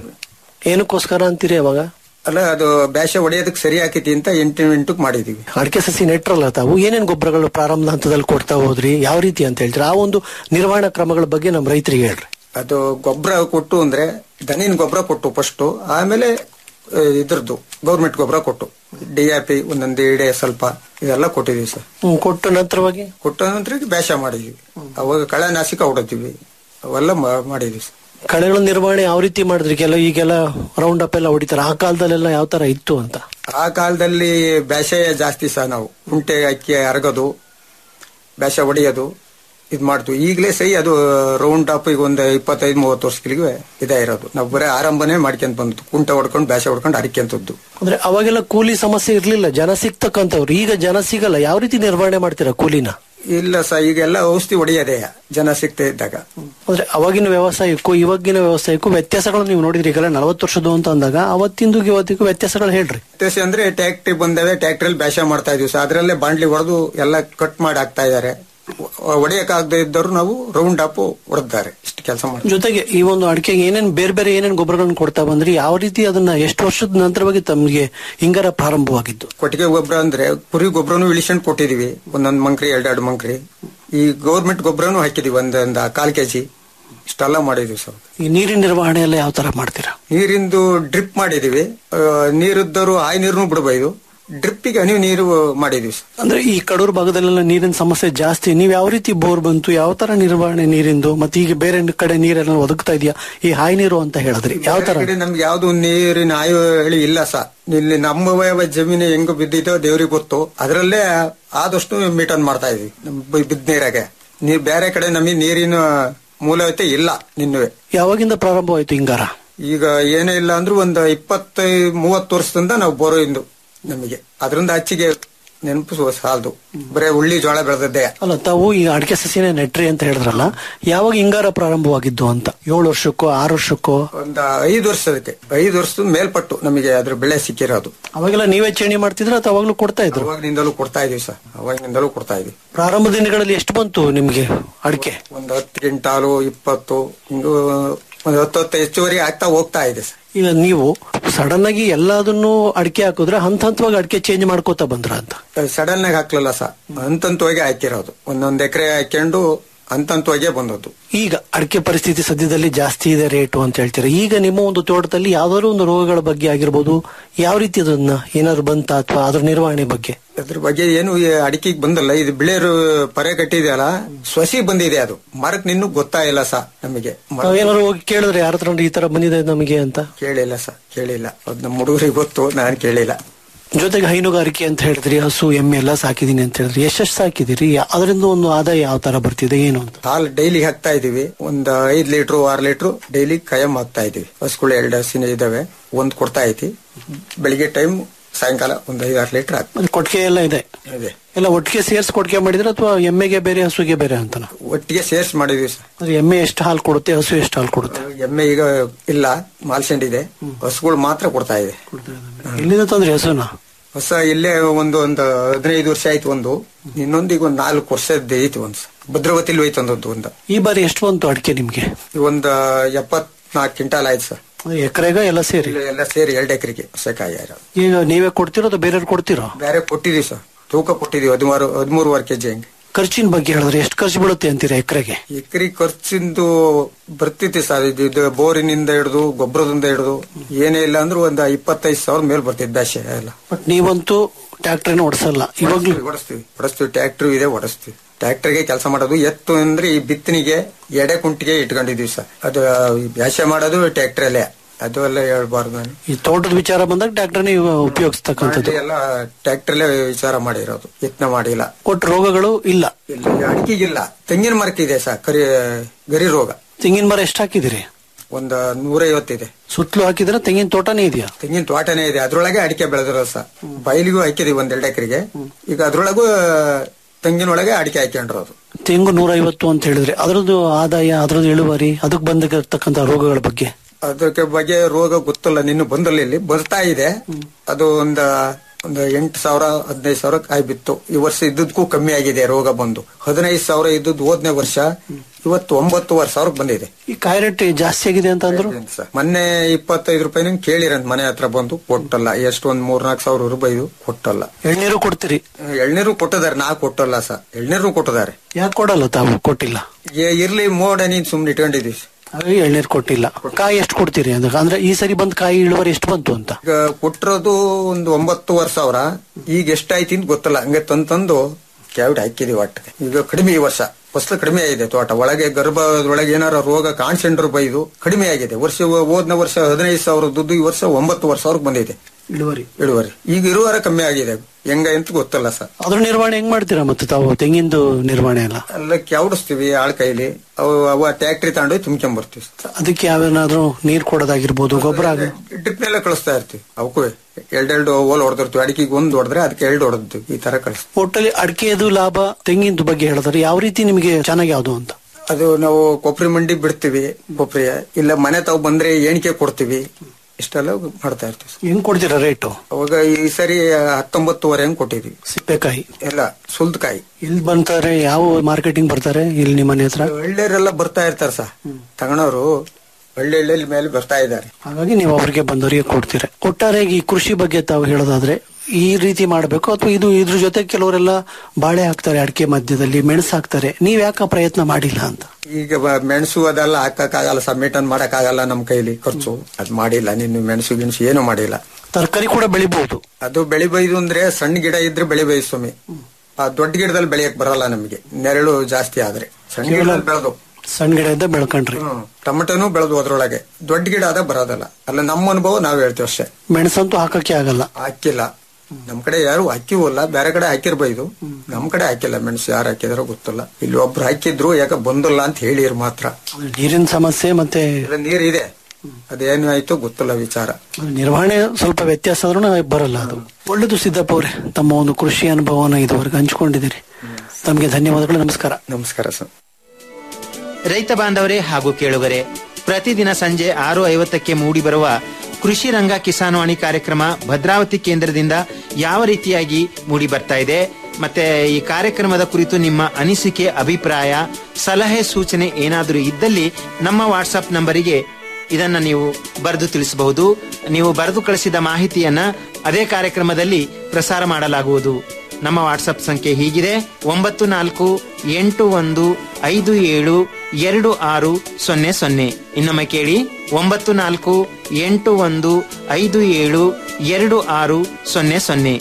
[SPEAKER 3] ಏನಕ್ಕೋಸ್ಕರ ಅಂತೀರಿ ಅವಾಗ
[SPEAKER 1] ಅಲ್ಲ ಅದು ಬ್ಯಾಸೆ ಹೊಡೆಯೋದಕ್ಕೆ ಸರಿ ಆಕೈತಿ ಅಂತ ಎಂಟು ಎಂಟಕ್ಕೆ ಮಾಡಿದೀವಿ
[SPEAKER 3] ಅಡಿಕೆ ಸಸಿ ನೆಟ್ರಲ್ಲ ತಾವು ಏನೇನ್ ಗೊಬ್ಬರಗಳು ಪ್ರಾರಂಭದ ಹಂತದಲ್ಲಿ ಕೊಡ್ತಾ ಹೋದ್ರಿ ಯಾವ ರೀತಿ ಅಂತ ಹೇಳ್ತೀರಿ ಆ ಒಂದು ನಿರ್ವಹಣಾ ಕ್ರಮಗಳ ಬಗ್ಗೆ ನಮ್ ರೈತರಿಗೆ ಹೇಳ್ರಿ
[SPEAKER 1] ಅದು ಗೊಬ್ಬರ ಕೊಟ್ಟು ಅಂದ್ರೆ ದನಿನ ಗೊಬ್ಬರ ಕೊಟ್ಟು ಫಸ್ಟ್ ಆಮೇಲೆ ಆ, ಇದ್ರದ್ದು ಗೌರ್ಮೆಂಟ್ ಗೊಬ್ಬರ ಕೊಟ್ಟು ಡಿ ಆರ್ ಪಿ ಒಂದೊಂದು ಇಡೆ ಸ್ವಲ್ಪ ಇದೆಲ್ಲ ಕೊಟ್ಟಿದೀವಿ ಸರ್
[SPEAKER 3] ಹ್ಮ್, ಕೊಟ್ಟ ನಂತರವಾಗಿ
[SPEAKER 1] ಕೊಟ್ಟ ನಂತರ ಬ್ಯಾಸ ಮಾಡಿದ್ವಿ ಅವಾಗ ಕಳೆನಾಶಕ ಹೊಡೆದಿವಿ ಅವೆಲ್ಲ ಮಾ- ಮಾಡಿದ್ವಿ ಸರ್
[SPEAKER 3] ಕಳೆಗಳ ನಿರ್ವಹಣೆ ಯಾವ ರೀತಿ ಮಾಡಿದ್ರಿ ಕೆಲ ಈಗೆಲ್ಲ ರೌಂಡ್ ಅಪ್ ಎಲ್ಲ ಹೊಡಿತಾರೆ ಆ ಕಾಲದಲ್ಲೆಲ್ಲ ಯಾವ ತರ ಇತ್ತು ಅಂತ
[SPEAKER 1] ಆ ಕಾಲದಲ್ಲಿ ಬ್ಯಾಸೆ ಜಾಸ್ತಿ ಸಹ ನಾವು ಕುಂಟೆ ಅಕ್ಕಿ ಅರಗೋದು ಬ್ಯಾಸೆ ಹೊಡೆಯೋದು ಇದ್ ಮಾಡ್ತೀವಿ ಈಗಲೇ ಸಹಿ ಅದು ರೌಂಡ್ ಅಪ್ ಈಗ ಒಂದು ಇಪ್ಪತ್ತೈದು ಮೂವತ್ತು ವರ್ಷಗಳಿಗೆ ಇದೇ ಇರೋದು ನಾವು ಬರೀ ಆರಂಭನೇ ಮಾಡ್ಕೊಂತ ಬಂತು ಕುಂಟೆ ಹೊಡ್ಕೊಂಡು ಬ್ಯಾಸೆ ಹೊಡ್ಕೊಂಡು ಅರಿಕೆಂತದ್ದು
[SPEAKER 3] ಅಂದ್ರೆ ಅವಾಗೆಲ್ಲ ಕೂಲಿ ಸಮಸ್ಯೆ ಇರ್ಲಿಲ್ಲ ಜನ ಸಿಗ್ತಕ್ಕಂಥವ್ರು ಈಗ ಜನ ಸಿಗಲ್ಲ ಯಾವ ರೀತಿ ನಿರ್ವಹಣೆ ಮಾಡ್ತೀರಾ ಕೂಲಿನ
[SPEAKER 1] ಇಲ್ಲ ಸರ್ ಈಗೆಲ್ಲ ಔಷಧಿ ಹೊಡೆಯೋದೇ ಜನ ಸಿಗ್ತಾ ಇದ್ದಾಗ
[SPEAKER 3] ಅಂದ್ರೆ ಅವಾಗಿನ ವ್ಯವಸಾಯಕ್ಕೂ ಇವಾಗಿನ ವ್ಯವಸಾಯಕ್ಕೂ ವ್ಯತ್ಯಾಸಗಳು ನೀವು ನೋಡಿದ್ರಿ ಈಗೆಲ್ಲ ನಲವತ್ತು ವರ್ಷದ್ದು ಅಂತ ಅಂದಾಗ ಅವತ್ತಿಂದು ಇವತ್ತಿಗೂ ವ್ಯತ್ಯಾಸಗಳು ಹೇಳ್ರಿ
[SPEAKER 1] ವ್ಯತ್ಯಾಸ ಅಂದ್ರೆ ಟ್ಯಾಕ್ಟ್ರಿ ಬಂದವೆ ಟ್ಯಾಕ್ಟ್ರಲ್ಲಿ ಬ್ಯಾಸ ಮಾಡ್ತಾ ಇದೀವಿ ಸರ್ ಅದರಲ್ಲೇ ಬಾಂಡ್ಲಿ ಹೊಡೆದು ಎಲ್ಲ ಕಟ್ ಮಾಡಿ ಹಾಕ್ತಾ ಇದಾರೆ ಹೊಡೆಯಕ್ಕಾಗದೇ ಇದ್ದವರು ನಾವು ರೌಂಡ್ ಅಪ್ ಹೊಡೆದ್ದಾರೆ ಇಷ್ಟು ಕೆಲಸ ಮಾಡಿ
[SPEAKER 3] ಜೊತೆಗೆ ಈ ಒಂದು ಅಡಿಕೆಗೆ ಏನೇನ್ ಬೇರೆ ಬೇರೆ ಏನೇನ್ ಗೊಬ್ಬರಗಳನ್ನ ಕೊಡ್ತಾ ಬಂದ್ರಿ ಯಾವ ರೀತಿ ಅದನ್ನ ಎಷ್ಟು ವರ್ಷದ ನಂತರವಾಗಿ ತಮಗೆ ಹಿಂಗಾರ ಪ್ರಾರಂಭವಾಗಿದ್ದು
[SPEAKER 1] ಕೊಟ್ಟಿಗೆ ಗೊಬ್ಬರ ಅಂದ್ರೆ ಕುರಿ ಗೊಬ್ಬರನು ಇಳಿಸ್ಕೊಂಡು ಕೊಟ್ಟಿದೀವಿ ಒಂದೊಂದ್ ಮಂಕ್ರಿ ಎರಡೆರಡು ಮಂಕ್ರಿ ಈ ಗೌರ್ಮೆಂಟ್ ಗೊಬ್ಬರನು ಹಾಕಿದೀವಿ ಒಂದೊಂದ್ ಕಾಲ್ ಕೆಜಿ ಇಷ್ಟೆಲ್ಲ ಮಾಡಿದೀವಿ ಸರ್
[SPEAKER 3] ಈ ನೀರಿನ ನಿರ್ವಹಣೆ ಎಲ್ಲ ಯಾವ ತರ ಮಾಡ್ತೀರಾ
[SPEAKER 1] ನೀರಿಂದು ಡ್ರಿಪ್ ಮಾಡಿದೀವಿ ಆ, ನೀರಿದ್ದವರು ಹಾಯಿ ನೀರ್ನು ಬಿಡಬಹುದು ಡ್ರಿಪ್ಪಿಗೆ ಹನಿ ನೀರು ಮಾಡಿದೀವಿ ಸರ್
[SPEAKER 3] ಅಂದ್ರೆ ಈ ಕಡೂರು ಭಾಗದಲ್ಲೆಲ್ಲ ನೀರಿನ ಸಮಸ್ಯೆ ಜಾಸ್ತಿ ನೀವ್ ಯಾವ ರೀತಿ ಬೋರ್ ಬಂತು ಯಾವ ತರ ನಿರ್ವಹಣೆ ನೀರಿಂದು ಮತ್ತೆ ಈಗ ಬೇರೆ ಕಡೆ ನೀರೆಲ್ಲ ಒದಗ್ತಾ ಇದೆಯಾ ಈ ಹಾಯಿ ನೀರು ಅಂತ ಹೇಳಿದ್ರಿ ಯಾವ ತರ
[SPEAKER 1] ಕಡೆ ನಮ್ಗೆ ಯಾವ್ದು ನೀರಿನ ಆಯು ಹೇಳಿ ಇಲ್ಲ ಸರ್ ಇಲ್ಲಿ ನಮ್ಮ ಜಮೀನು ಹೆಂಗ್ ಬಿದ್ದಿದ್ದೋ ದೇವ್ರಿಗೆ ಗೊತ್ತು ಅದರಲ್ಲೇ ಆದಷ್ಟು ಮೇಂಟೈನ್ ಮಾಡ್ತಾ ಇದೀವಿ ನಮ್ ಬಿ- ಬಿದ್ದ ನೀರಾಗೆ ನೀರ್ ಬೇರೆ ಕಡೆ ನಮಗೆ ನೀರಿನ ಮೂಲವತೆ ಇಲ್ಲ ನಿನ್ನುವೆ
[SPEAKER 3] ಯಾವಾಗಿಂದ ಪ್ರಾರಂಭವಾಯ್ತು ಹಿಂಗಾರ
[SPEAKER 1] ಈಗ ಏನೇ ಇಲ್ಲ ಅಂದ್ರೂ ಒಂದು ಇಪ್ಪತ್ತೈ ಮೂವತ್ತು ವರ್ಷದಿಂದ ನಾವು ಬೋರೋ ಇಂದು ನಮಗೆ ಅದರಿಂದ ಹಚ್ಚಿಗೆ ನೆನಪು ಸಾಲದು ಬರೇ ಉಳ್ಳಿ ಜೋಳ ಬೆಳೆದದ್ದೇ
[SPEAKER 3] ಅಲ್ಲ ತಾವು ಈ ಅಡಿಕೆ ಸಸಿನೇ ನೆಟ್ರಿ ಅಂತ ಹೇಳಿದ್ರಲ್ಲ ಯಾವಾಗ ಹಿಂಗಾರ ಪ್ರಾರಂಭವಾಗಿದ್ದು ಅಂತ ಏಳು ವರ್ಷಕ್ಕೋ ಆರು ವರ್ಷಕ್ಕೋ
[SPEAKER 1] ಒಂದು ಐದು ವರ್ಷದಕ್ಕೆ ಐದು ವರ್ಷದ ಮೇಲ್ಪಟ್ಟು ನಮಗೆ ಅದ್ರ ಬೆಳೆ ಸಿಕ್ಕಿರೋದು
[SPEAKER 3] ಅವಾಗೆಲ್ಲ ನೀವೇ ಚೇಣಿ ಮಾಡ್ತಿದ್ರ ಅಥವಾ ಅವಾಗ್ಲೂ ಕೊಡ್ತಾ ಇದ್ರು
[SPEAKER 1] ಅವಾಗಿನಿಂದಲೂ ಕೊಡ್ತಾ ಇದೀವಿ ಸರ್ ಅವಾಗಿನಿಂದಲೂ ಕೊಡ್ತಾ ಇದೀವಿ
[SPEAKER 3] ಪ್ರಾರಂಭ ದಿನಗಳಲ್ಲಿ ಎಷ್ಟು ಬಂತು ನಿಮ್ಗೆ ಅಡಿಕೆ
[SPEAKER 1] ಒಂದು ಹತ್ತು ಕ್ವಿಂಟಾಲು ಇಪ್ಪತ್ತು ಹಿಂಗೂ ಒಂದು ಹತ್ತು ಹತ್ತು ಹೆಚ್ಚುವರಿ ಆಗ್ತಾ ಹೋಗ್ತಾ ಇದೆ ಸರ್
[SPEAKER 3] ಈಗ ನೀವು ಸಡನ್ ಆಗಿ ಎಲ್ಲದನ್ನು ಅಡಿಕೆ ಹಾಕಿದ್ರೆ ಹಂತ ಹಂತವಾಗಿ ಅಡಿಕೆ ಚೇಂಜ್ ಮಾಡ್ಕೋತಾ ಬಂದ್ರ ಅಂತ
[SPEAKER 1] ಸಡನ್ ಆಗಿ ಹಾಕ್ಲಿಲ್ಲ ಸರ್ ಹಂತಂತವಾಗಿ ಹಾಕಿರೋದು ಒಂದೊಂದ್ ಎಕರೆ ಹಾಕೊಂಡು ಹಂತಂತವಾಗೇ ಬಂದದ್ದು
[SPEAKER 3] ಈಗ ಅಡಿಕೆ ಪರಿಸ್ಥಿತಿ ಸದ್ಯದಲ್ಲಿ ಜಾಸ್ತಿ ಇದೆ ರೇಟು ಅಂತ ಹೇಳ್ತೀರಾ ಈಗ ನಿಮ್ಮ ಒಂದು ತೋಟದಲ್ಲಿ ಯಾವ್ದಾದ್ರು ಒಂದು ರೋಗಗಳ ಬಗ್ಗೆ ಆಗಿರ್ಬೋದು ಯಾವ ರೀತಿ ಅದನ್ನ ಏನಾದ್ರು ಬಂತ ಅಥವಾ ಅದ್ರ ನಿರ್ವಹಣೆ ಬಗ್ಗೆ
[SPEAKER 1] ಅದ್ರ ಬಗ್ಗೆ ಏನು ಈ ಅಡಿಕೆಗೆ ಬಂದಲ್ಲ ಇದು ಬಿಳೆರು ಪರೆ ಕಟ್ಟಿದೆಯಲ್ಲ ಸೊಸಿ ಬಂದಿದೆ ಅದು ಮರಕ್ ನಿನ್ನೂ ಗೊತ್ತಾಯಿಲ್ಲ ಸಾ ನಮಗೆ ಮರ-
[SPEAKER 3] ನಾವೇನಾದ್ರು ಹೋಗಿ ಕೇಳಿದ್ರೆ ಯಾರ ಹತ್ರ ಈ ತರ ಬಂದಿದೆ ನಮಗೆ ಅಂತ
[SPEAKER 1] ಕೇಳಿಲ್ಲ ಸಾ ಕೇಳಿಲ್ಲ ಅದ್ ನಮ್ಮ ಹುಡುಗರಿಗೆ ಗೊತ್ತು ನಾನು ಕೇಳಿಲ್ಲ
[SPEAKER 3] ಜೊತೆಗೆ ಹೈನುಗಾರಿಕೆ ಅಂತ ಹೇಳಿದ್ರಿ ಹಸು ಎಮ್ಮೆ ಎಲ್ಲ ಸಾಕಿದೀನಿ ಅಂತ ಹೇಳಿದ್ರಿ ಎಷ್ಟೆಷ್ಟು ಸಾಕಿದಿರಿ ಅದರಿಂದ ಒಂದು ಆದಾಯ ಯಾವ ತರ ಬರ್ತಿದೆ ಏನು ಅಂತ
[SPEAKER 1] ಹಾಲು ಡೈಲಿ ಹಾಕ್ತಾ ಇದೀವಿ ಒಂದ್ ಐದ್ ಲೀಟ್ರು ಆರ್ ಲೀಟ್ರು ಡೈಲಿ ಕಾಯಂ ಹಾಕ್ತಾ ಇದೀವಿ ಹಸುಗಳು ಎರಡು ಹಸಿನ ಇದಾವೆ ಒಂದ್ ಕೊಡ್ತಾ ಐತಿ ಬೆಳಿಗ್ಗೆ ಟೈಮ್ ಸಾಯಂಕಾಲ ಒಂದ್ ಐದಾರು ಲೀಟರ್ ಹಾಕ್ತಾ
[SPEAKER 3] ಅದು ಕೊಟ್ಟಿಗೆ ಎಲ್ಲ ಇದೆ
[SPEAKER 1] ಇದೆ
[SPEAKER 3] ಎಲ್ಲ ಒಟ್ಟಿಗೆ ಸೇರ್ಸಿ ಕೊಟ್ಟಿಗೆ ಮಾಡಿದ್ರೆ ಅಥವಾ ಎಮ್ಮೆಗೆ ಬೇರೆ ಹಸುಗೆ ಬೇರೆ ಅಂತನ
[SPEAKER 1] ಒಟ್ಟಿಗೆ ಸೇರ್ಸ್ ಮಾಡಿದೀವಿ ಸರ್
[SPEAKER 3] ಅಂದ್ರೆ ಎಮ್ಮೆ ಎಷ್ಟು ಹಾಲು ಕೊಡುತ್ತೆ ಹಸು ಎಷ್ಟು ಹಾಲು ಕೊಡುತ್ತೆ
[SPEAKER 1] ಎಮ್ಮೆ ಈಗ ಇಲ್ಲ ಮಾಲ್ಸಂಡ್ ಇದೆ ಹಸುಗಳು ಮಾತ್ರ ಕೊಡ್ತಾ ಇದೆ
[SPEAKER 3] ಎಲ್ಲಿಂದ ತಂದ್ರಿ ಹಸುನ
[SPEAKER 1] ಹೊಸ ಇಲ್ಲೇ ಒಂದು ಒಂದು ಹದಿನೈದು ವರ್ಷ ಆಯ್ತು ಒಂದು ಇನ್ನೊಂದು ಈಗ ಒಂದು ನಾಲ್ಕು ವರ್ಷದ ಐತಿ ಒಂದು ಭದ್ರಾವತಿಲಿ ಹೋಯ್ತು ಒಂದೊಂದು ಒಂದು
[SPEAKER 3] ಈ ಬಾರಿ ಎಷ್ಟು ಬಂತು ಅಡಿಕೆ ನಿಮ್ಗೆ
[SPEAKER 1] ಒಂದು ಎಪ್ಪತ್ನಾಲ್ಕು ಕ್ವಿಂಟಾಲ್ ಆಯ್ತು ಸರ್
[SPEAKER 3] ಎಕರೆಗ ಎಲ್ಲ ಸೇರಿ
[SPEAKER 1] ಇಲ್ಲ ಎಲ್ಲ ಸೇರಿ ಎರಡು ಎಕರೆಗೆ ಹೊಸಕಾಯಿ
[SPEAKER 3] ಈಗ ನೀವೇ ಕೊಡ್ತಿರೋ ಅಥವಾ ಬೇರೆಯವ್ರು ಕೊಡ್ತಿರೋ
[SPEAKER 1] ಬೇರೆ ಕೊಟ್ಟಿದೀವಿ ಸರ್ ತೂಕ ಕೊಟ್ಟಿದೀವಿ ಹದಿಮಾರು ಹದಿಮೂರುವರೆ ಕೆಜಿ ಹಂಗೆ
[SPEAKER 3] ಖರ್ಚಿನ ಬಗ್ಗೆ ಹೇಳಿದ್ರೆ ಎಷ್ಟು ಖರ್ಚು ಬೀಳುತ್ತೆ ಅಂತೀರಾ ಎಕರೆಗೆ
[SPEAKER 1] ಎಕರೆ ಖರ್ಚಿಂದು ಬರ್ತಿತ್ತು ಸರ್ ಇದು ಇದು ಬೋರಿನಿಂದ ಹಿಡಿದು ಗೊಬ್ಬರದಿಂದ ಹಿಡಿದು ಏನೇ ಇಲ್ಲ ಅಂದ್ರೂ ಒಂದು ಇಪ್ಪತ್ತೈದು ಸಾವಿರ ಮೇಲೆ ಬರ್ತಿತ್ತು ಬ್ಯಾಸೆ ಎಲ್ಲ
[SPEAKER 3] ಬಟ್ ನೀವಂತೂ ಟ್ರ್ಯಾಕ್ಟರ್ನ ಓಡಿಸಲ್ಲ ಇವಾಗ್ಲೂ
[SPEAKER 1] ಓಡಿಸ್ತೀವಿ ಓಡಿಸ್ತೀವಿ ಟ್ರ್ಯಾಕ್ಟರ್ ಇದೆ ಓಡಿಸ್ತೀವಿ ಟ್ರ್ಯಾಕ್ಟರ್ಗೆ ಕೆಲಸ ಮಾಡೋದು ಎತ್ತು ಅಂದ್ರೆ ಈ ಬಿತ್ತನಿಗೆ ಎಡೆ ಕುಂಟಿಗೆ ಇಟ್ಕೊಂಡಿದೀವಿ ಸರ್ ಅದು ಬ್ಯಾಸೆ ಮಾಡೋದು ಟ್ರ್ಯಾಕ್ಟರಲ್ಲೇ ಅದು ಎಲ್ಲ ಹೇಳ್ಬಾರ್ದು ನಾನು
[SPEAKER 3] ಈ ತೋಟದ ವಿಚಾರ ಬಂದಾಗ ಟ್ರ್ಯಾಕ್ಟರ್ನೇ ಉಪಯೋಗಿಸ್ತಕ್ಕಂಥದ್ದು
[SPEAKER 1] ಎಲ್ಲ ಟ್ರ್ಯಾಕ್ಟರ್ಲೇ ವಿಚಾರ ಮಾಡಿರೋದು ಯತ್ನ ಮಾಡಿಲ್ಲ
[SPEAKER 3] ಒಟ್ಟು ರೋಗಗಳು ಇಲ್ಲ
[SPEAKER 1] ಇಲ್ಲಿ ಅಡಿಕೆಗಿಲ್ಲ ತೆಂಗಿನ ಮರಕ್ಕಿದೆ ಸರ್ ಕರಿ ಗರಿ ರೋಗ
[SPEAKER 3] ತೆಂಗಿನ ಮರ ಎಷ್ಟು ಹಾಕಿದಿರಿ
[SPEAKER 1] ಒಂದು ನೂರೈವತ್ತಿದೆ
[SPEAKER 3] ಸುತ್ತಲೂ ಹಾಕಿದ್ರೆ ತೆಂಗಿನ ತೋಟನೇ ಇದೆಯಾ
[SPEAKER 1] ತೆಂಗಿನ ತೋಟನೇ ಇದೆ ಅದ್ರೊಳಗೆ ಅಡಿಕೆ ಬೆಳೆದಿರೋ ಸರ್ ಬಯಲಿಗೂ ಹಾಕಿದೀವಿ ಒಂದ್ ಎರಡು ಎಕರೆಗೆ ಈಗ ಅದ್ರೊಳಗೂ ತೆಂಗಿನೊಳಗೆ ಅಡಿಕೆ ಹಾಕೊಂಡಿರೋದು
[SPEAKER 3] ತೆಂಗು ನೂರೈವತ್ತು ಅಂತ ಹೇಳಿದ್ರೆ ಅದರದ್ದು ಆದಾಯ ಅದರದ್ದು ಇಳುವರಿ ಅದಕ್ಕೆ ಬಂದಿರತಕ್ಕಂಥ ರೋಗಗಳ ಬಗ್ಗೆ
[SPEAKER 1] ಅದಕ್ಕೆ ಬಗ್ಗೆ ರೋಗ ಗೊತ್ತಿಲ್ಲ ನಿನ್ನ ಬಂದಲ್ಲ ಇಲ್ಲಿ ಬರ್ತಾ ಇದೆ ಅದು ಒಂದ ಒಂದು ಎಂಟು ಸಾವಿರ ಹದಿನೈದು ಸಾವಿರ ಕಾಯಿ ಬಿತ್ತು ಈ ವರ್ಷ ಇದ್ದದಕ್ಕೂ ಕಮ್ಮಿ ಆಗಿದೆ ರೋಗ ಬಂದು ಹದಿನೈದು ಸಾವಿರ ಇದ್ದದ್ದು ಹೋದ್ನೇ ವರ್ಷ ಇವತ್ತು ಒಂಬತ್ತುವರೆ ಸಾವಿರ ಬಂದಿದೆ
[SPEAKER 3] ಈ ಕಾಯಿ ರೇಟ್ ಜಾಸ್ತಿ ಆಗಿದೆ ಅಂತ ಅಂದ್ರು
[SPEAKER 1] ಮೊನ್ನೆ ಇಪ್ಪತ್ತೈದು ರೂಪಾಯಿ ಕೇಳಿರಂತ ಮನೆ ಹತ್ರ ಬಂದು ಕೊಟ್ಟಲ್ಲ ಎಷ್ಟು ಒಂದ್ ಮೂರ್ನಾಲ್ಕು ಸಾವಿರ ರೂಪಾಯಿ ಕೊಟ್ಟಲ್ಲ
[SPEAKER 3] ಎಳ್ನೀರು ಕೊಡ್ತೀರಿ
[SPEAKER 1] ಎಳ್ನೀರು ಕೊಟ್ಟಿದ್ದಾರೆ ನಾ ಕೊಟ್ಟಲ್ಲ ಸರ್ ಎಳ್ನೀರು ಕೊಟ್ಟಿದ್ದಾರೆ
[SPEAKER 3] ಯಾಕೆ ಕೊಡಲ್ಲ ತಾವು ಕೊಟ್ಟಿಲ್ಲ
[SPEAKER 1] ಏ- ಇರ್ಲಿ ಮೋಡ ನೀನ್ ಸುಮ್ನೆ ಇಟ್ಕೊಂಡಿದೀವಿ
[SPEAKER 3] ಹಾಗಾಗಿ ಎಳ್ನೀರು ಕೊಟ್ಟಿಲ್ಲ ಕಾಯಿ ಎಷ್ಟು ಕೊಡ್ತೀರಿ ಅಂದ್ರೆ ಅಂದ್ರೆ ಈ ಸರಿ ಬಂದ್ ಕಾಯಿ ಇಳುವರಿ ಎಷ್ಟು ಬಂತು ಅಂತ
[SPEAKER 1] ಈಗ ಕೊಟ್ಟಿರೋದು ಒಂದು ಒಂಬತ್ತುವರೆ ಸಾವಿರ ಈಗ ಎಷ್ಟಾಯ್ತು ಅಂತ ಗೊತ್ತಲ್ಲ ಹಂಗೆ ತಂದ್ ತಂದು ಕ್ಯಾವಿಟ್ ಹಾಕಿದೀವಿ ಒಟ್ಟಿಗೆ ಈಗ ಕಡಿಮೆ ಈ ವರ್ಷ ಫಸಲು ಕಡಿಮೆ ಆಗಿದೆ ತೋಟ ಒಳಗೆ ಗರ್ಭದೊಳಗೆ ಏನಾರ ರೋಗ ಕಾಣಿಸ್ಕೊಂಡ್ರು ಬೈದು ಕಡಿಮೆ ಆಗಿದೆ ವರ್ಷ ಹೋದ್ನ ವರ್ಷ ಹದಿನೈದು ಸಾವಿರ ದುಡ್ಡು ಈ ವರ್ಷ ಒಂಬತ್ತುವರೆ ಸಾವಿರಕ್ಕೆ ಬಂದಿದೆ
[SPEAKER 3] ಇಳುವರಿ
[SPEAKER 1] ಇಳುವರಿ ಈಗ ಇರುವಾರ ಕಮ್ಮಿ ಆಗಿದೆ ಹೆಂಗ ಅಂತ ಗೊತ್ತಲ್ಲ ಸರ್
[SPEAKER 3] ಅದ್ರ ನಿರ್ವಹಣೆ ಹೆಂಗ್ ಮಾಡ್ತೀರಾ ಮತ್ತೆ ತಾವು ತೆಂಗಿಂದು ನಿರ್ವಹಣೆ ಎಲ್ಲ
[SPEAKER 1] ಎಲ್ಲ ಕ್ಯಾವಡಿಸ್ತೀವಿ ಆಳ್ ಕೈಲಿ ಅವು ಅವ ಟ್ಯಾಕ್ಟ್ರಿ ತಗೊಂಡು ತುಂಬ್ಕೊಂಡ್
[SPEAKER 3] ಅದಕ್ಕೆ ಯಾವೇನಾದ್ರೂ ನೀರ್ ಕೊಡೋದಾಗಿರ್ಬೋದು ಗೊಬ್ಬರ
[SPEAKER 1] ಡ್ರಿಪ್ನೆಲ್ಲ ಕಳಿಸ್ತಾ ಇರ್ತೀವಿ ಅವಕ್ಕೂ ಎರಡೆರಡು ಓಲ್ ಹೊಡೆದಿರ್ತೀವಿ ಅಡಿಕೆಗೆ ಒಂದ್ ಹೊಡೆದ್ರೆ ಅದಕ್ಕೆ ಎರಡು ಹೊಡೆದ್ವಿ ಈ ತರ ಕಳಿಸ್ತೀವಿ
[SPEAKER 3] ಒಟ್ಟಲ್ಲಿ ಅಡಿಕೆದು ಲಾಭ ತೆಂಗಿನದು ಬಗ್ಗೆ ಹೇಳಿದ್ರೆ ಯಾವ ರೀತಿ ನಿಮಗೆ ಚೆನ್ನಾಗಿ ಯಾವ್ದು ಅಂತ
[SPEAKER 1] ಅದು ನಾವು ಕೊಬ್ಬರಿ ಮಂಡಿ ಬಿಡ್ತೀವಿ ಕೊಬ್ಬರಿ ಇಲ್ಲ ಮನೆ ತಾವು ಬಂದ್ರೆ ಎಣಿಕೆ ಕೊಡ್ತೀವಿ ಇಷ್ಟೆಲ್ಲ ಮಾಡ್ತಾ ಇರ್ತೀವಿ
[SPEAKER 3] ಹೆಂಗ್ ಕೊಡ್ತೀರಾ ರೇಟು
[SPEAKER 1] ಅವಾಗ ಈ ಸರಿ ಹತ್ತೊಂಬತ್ತುವರೆ ಹಂಗ್ ಕೊಟ್ಟಿದ್ವಿ
[SPEAKER 3] ಸಿಪ್ಪೆಕಾಯಿ
[SPEAKER 1] ಎಲ್ಲ ಸುಲ್ದಕಾಯಿ
[SPEAKER 3] ಇಲ್ಲಿ ಬರ್ತಾರೆ ಯಾವ ಮಾರ್ಕೆಟಿಂಗ್ ಬರ್ತಾರೆ ಇಲ್ಲಿ ನಿಮ್ಮ ಮನೆ ಹತ್ರ
[SPEAKER 1] ಒಳ್ಳೆಯವರೆಲ್ಲ ಬರ್ತಾ ಇರ್ತಾರೆ ಸರ್ ತಗೊಳೋರು ಒಳ್ಳೆ ಒಳ್ಳೆ ಮೇಲೆ ಬರ್ತಾ ಇದ್ದಾರೆ
[SPEAKER 3] ಹಾಗಾಗಿ ನೀವು ಅವರಿಗೆ ಬಂದವರಿಗೆ ಕೊಡ್ತೀರಾ ಒಟ್ಟಾರೆ ಈ ಕೃಷಿ ಬಗ್ಗೆ ತಾವು ಹೇಳೋದಾದ್ರೆ ಈ ರೀತಿ ಮಾಡಬೇಕು ಅಥವಾ ಇದು ಇದ್ರ ಜೊತೆ ಕೆಲವರೆಲ್ಲ ಬಾಳೆ ಹಾಕ್ತಾರೆ ಅಡಿಕೆ ಮಧ್ಯದಲ್ಲಿ ಮೆಣಸು ಹಾಕ್ತಾರೆ ನೀವ್ ಯಾಕೆ ಆ ಪ್ರಯತ್ನ ಮಾಡಿಲ್ಲ ಅಂತ
[SPEAKER 1] ಈಗ ಬ- ಮೆಣಸು ಅದೆಲ್ಲ ಹಾಕಕ್ಕಾಗಲ್ಲ ಸರ್ ಮೇಟನ್ ಮಾಡಕ್ಕಾಗಲ್ಲ ನಮ್ ಕೈಲಿ ಖರ್ಚು ಅದ್ ಮಾಡಿಲ್ಲ ನಿನ್ನ ಮೆಣಸು ಗಿಣಸು ಏನು ಮಾಡಿಲ್ಲ
[SPEAKER 3] ತರಕಾರಿ ಕೂಡ ಬೆಳಿಬಹುದು
[SPEAKER 1] ಅದು ಬೆಳಿಬೈದು ಅಂದ್ರೆ ಸಣ್ಣ ಗಿಡ ಇದ್ರೆ ಬೆಳಿಬೈದು ಸ್ವಾಮಿ ಆ ದೊಡ್ಡ ಗಿಡದಲ್ಲಿ ಬೆಳೆಯಕ್ ಬರಲ್ಲ ನಮಗೆ ನೆರಳು ಜಾಸ್ತಿ ಆದ್ರೆ ಸಣ್ಣ ಗಿಡದಲ್ಲಿ ಬೆಳೆದು
[SPEAKER 3] ಸಣ್ಣ ಗಿಡ ಇದ್ದ ಬೆಳ್ಕೊಂಡ್ರಿ
[SPEAKER 1] ಟೊಮೆಟೊನು ಬೆಳೆದು ಅದ್ರೊಳಗೆ ದೊಡ್ಡ ಗಿಡ ಅದ ಬರೋದಲ್ಲ ಅಲ್ಲ ನಮ್ಮ ಅನುಭವ ನಾವ್ ಹೇಳ್ತೀವಿ ಅಷ್ಟೇ
[SPEAKER 3] ಮೆಣಸಂತೂ ಹಾಕಕ್ಕೆ ಆಗಲ್ಲ
[SPEAKER 1] ಹಾಕಿಲ್ಲ ನಮ್ ಕಡೆ ಯಾರು ಹಾಕಿವಲ್ಲ ಬೇರೆ ಕಡೆ ಹಾಕಿರ್ಬೋದು ನಮ್ ಕಡೆ ಹಾಕಿಲ್ಲ ಮೆಣಸು ಯಾರು ಹಾಕಿದಾರೋ ಗೊತ್ತಿಲ್ಲ ಇಲ್ಲಿ ಒಬ್ರು ಹಾಕಿದ್ರು ಯಾಕೆ ಬಂದಿಲ್ಲ ಅಂತ ಹೇಳಿರ್ ಮಾತ್ರ
[SPEAKER 3] ನೀರಿನ ಸಮಸ್ಯೆ ಮತ್ತೆ
[SPEAKER 1] ಇಲ್ಲ ನೀರ್ ಇದೆ ಅದೇನು ಆಯ್ತು ಗೊತ್ತಿಲ್ಲ ವಿಚಾರ
[SPEAKER 3] ನಿರ್ವಹಣೆ ಸ್ವಲ್ಪ ವ್ಯತ್ಯಾಸ ಆದ್ರೂ ಬರಲ್ಲ ಅದು ಒಳ್ಳೇದು ಸಿದ್ದಪ್ಪ ಅವರೇ ತಮ್ಮ ಒಂದು ಕೃಷಿ ಅನುಭವನ ಇದುವರೆಗೆ ಹಂಚಿಕೊಂಡಿದ್ದೀರಿ ತಮಗೆ ಧನ್ಯವಾದಗಳು ನಮಸ್ಕಾರ
[SPEAKER 1] ನಮಸ್ಕಾರ ಸರ್
[SPEAKER 14] ರೈತ ಬಾಂಧವರೇ ಹಾಗೂ ಕೇಳುಗರೆ ಪ್ರತಿದಿನ ಸಂಜೆ ಆರು ಐವತ್ತಕ್ಕೆ ಮೂಡಿಬರುವ ಕೃಷಿ ರಂಗ ಕಿಸಾನ್ವಾಣಿ ಕಾರ್ಯಕ್ರಮ ಭದ್ರಾವತಿ ಕೇಂದ್ರದಿಂದ ಯಾವ ರೀತಿಯಾಗಿ ಮೂಡಿ ಬರ್ತಾ ಇದೆ ಮತ್ತೆ ಈ ಕಾರ್ಯಕ್ರಮದ ಕುರಿತು ನಿಮ್ಮ ಅನಿಸಿಕೆ ಅಭಿಪ್ರಾಯ ಸಲಹೆ ಸೂಚನೆ ಏನಾದರೂ ಇದ್ದಲ್ಲಿ ನಮ್ಮ ವಾಟ್ಸ್ಆಪ್ ನಂಬರಿಗೆ ಇದನ್ನ ನೀವು ಬರೆದು ತಿಳಿಸಬಹುದು ನೀವು ಬರೆದು ಕಳಿಸಿದ ಮಾಹಿತಿಯನ್ನ ಅದೇ ಕಾರ್ಯಕ್ರಮದಲ್ಲಿ ಪ್ರಸಾರ ಮಾಡಲಾಗುವುದು ನಮ್ಮ ವಾಟ್ಸಪ್ ಸಂಖ್ಯೆ ಹೀಗಿದೆ ಒಂಬತ್ತು ನಾಲ್ಕು ಎಂಟು ಒಂದು ಐದು ಏಳು ಎರಡು ಆರು ಸೊನ್ನೆ ಸೊನ್ನೆ ಇನ್ನೊಮ್ಮೆ ಕೇಳಿ ಒಂಬತ್ತು ನಾಲ್ಕು ಎಂಟು ಒಂದು ಐದು ಏಳು ಎರಡು ಆರು ಸೊನ್ನೆ ಸೊನ್ನೆ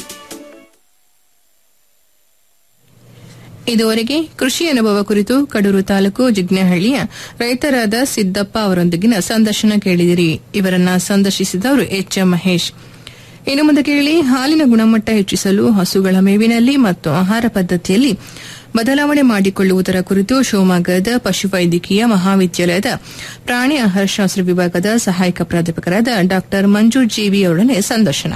[SPEAKER 6] ಇದುವರೆಗೆ ಕೃಷಿ ಅನುಭವ ಕುರಿತು ಕಡೂರು ತಾಲೂಕು ಜಿಗ್ನಹಳ್ಳಿಯ ರೈತರಾದ ಸಿದ್ದಪ್ಪ ಅವರೊಂದಿಗಿನ ಸಂದರ್ಶನ ಕೇಳಿದಿರಿ ಇವರನ್ನ ಸಂದರ್ಶಿಸಿದವರು ಎಚ್ ಎಂ ಮಹೇಶ್ ಇನ್ನು ಮುಂದೆ ಕೇಳಿ ಹಾಲಿನ ಗುಣಮಟ್ಟ ಹೆಚ್ಚಿಸಲು ಹಸುಗಳ ಮೇವಿನಲ್ಲಿ ಮತ್ತು ಆಹಾರ ಪದ್ಧತಿಯಲ್ಲಿ ಬದಲಾವಣೆ ಮಾಡಿಕೊಳ್ಳುವುದರ ಕುರಿತು ಶಿವಮೊಗ್ಗದ ಪಶುವೈದ್ಯಕೀಯ ಮಹಾವಿದ್ಯಾಲಯದ ಪ್ರಾಣಿ ಆಹಾರಶಾಸ್ತ್ರ ವಿಭಾಗದ ಸಹಾಯಕ ಪ್ರಾಧ್ಯಾಪಕರಾದ ಡಾ ಮಂಜು ಜೀವಿ ಅವರೊಡನೆ ಸಂದರ್ಶನ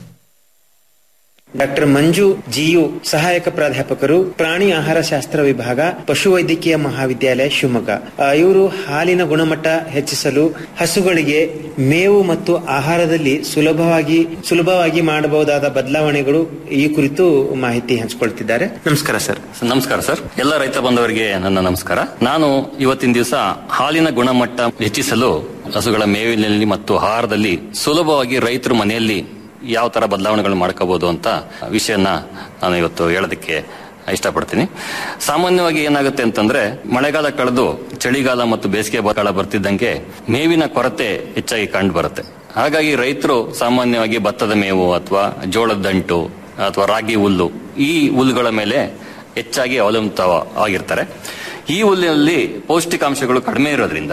[SPEAKER 14] ಡಾಕ್ಟರ್ ಮಂಜು ಜಿಯು ಸಹಾಯಕ ಪ್ರಾಧ್ಯಾಪಕರು ಪ್ರಾಣಿ ಆಹಾರ ಶಾಸ್ತ್ರ ವಿಭಾಗ ಪಶುವೈದ್ಯಕೀಯ ಮಹಾವಿದ್ಯಾಲಯ ಶಿವಮೊಗ್ಗ ಆ, ಇವರು ಹಾಲಿನ ಗುಣಮಟ್ಟ ಹೆಚ್ಚಿಸಲು ಹಸುಗಳಿಗೆ ಮೇವು ಮತ್ತು ಆಹಾರದಲ್ಲಿ ಸುಲಭವಾಗಿ ಸುಲಭವಾಗಿ ಮಾಡಬಹುದಾದ ಬದಲಾವಣೆಗಳು ಈ ಕುರಿತು ಮಾಹಿತಿ ಹಂಚಿಕೊಳ್ತಿದ್ದಾರೆ ನಮಸ್ಕಾರ ಸರ್
[SPEAKER 2] ನಮಸ್ಕಾರ ಸರ್ ಎಲ್ಲ ರೈತ ಬಂಧುವರಿಗೆ ನನ್ನ ನಮಸ್ಕಾರ ನಾನು ಇವತ್ತಿನ ದಿವಸ ಹಾಲಿನ ಗುಣಮಟ್ಟ ಹೆಚ್ಚಿಸಲು ಹಸುಗಳ ಮೇವಿನಲ್ಲಿ ಮತ್ತು ಆಹಾರದಲ್ಲಿ ಸುಲಭವಾಗಿ ರೈತರು ಮನೆಯಲ್ಲಿ ಯಾವ ತರ ಬದಲಾವಣೆಗಳು ಮಾಡ್ಕೋಬಹುದು ಅಂತ ವಿಷಯನ ನಾನು ಇವತ್ತು ಹೇಳೋದಕ್ಕೆ ಇಷ್ಟಪಡ್ತೀನಿ ಸಾಮಾನ್ಯವಾಗಿ ಏನಾಗುತ್ತೆ ಅಂತಂದ್ರೆ ಮಳೆಗಾಲ ಕಳೆದು ಚಳಿಗಾಲ ಮತ್ತು ಬೇಸಿಗೆ ಕಾಲ ಬರ್ತಿದ್ದಂಗೆ ಮೇವಿನ ಕೊರತೆ ಹೆಚ್ಚಾಗಿ ಕಂಡು ಬರುತ್ತೆ ಹಾಗಾಗಿ ರೈತರು ಸಾಮಾನ್ಯವಾಗಿ ಭತ್ತದ ಮೇವು ಅಥವಾ ಜೋಳದ ದಂಟು ಅಥವಾ ರಾಗಿ ಹುಲ್ಲು ಈ ಹುಲ್ಲುಗಳ ಮೇಲೆ ಹೆಚ್ಚಾಗಿ ಅವಲಂಬಿತ ಆಗಿರ್ತಾರೆ ಈ ಹುಲ್ಲಿನಲ್ಲಿ ಪೌಷ್ಟಿಕಾಂಶಗಳು ಕಡಿಮೆ ಇರೋದ್ರಿಂದ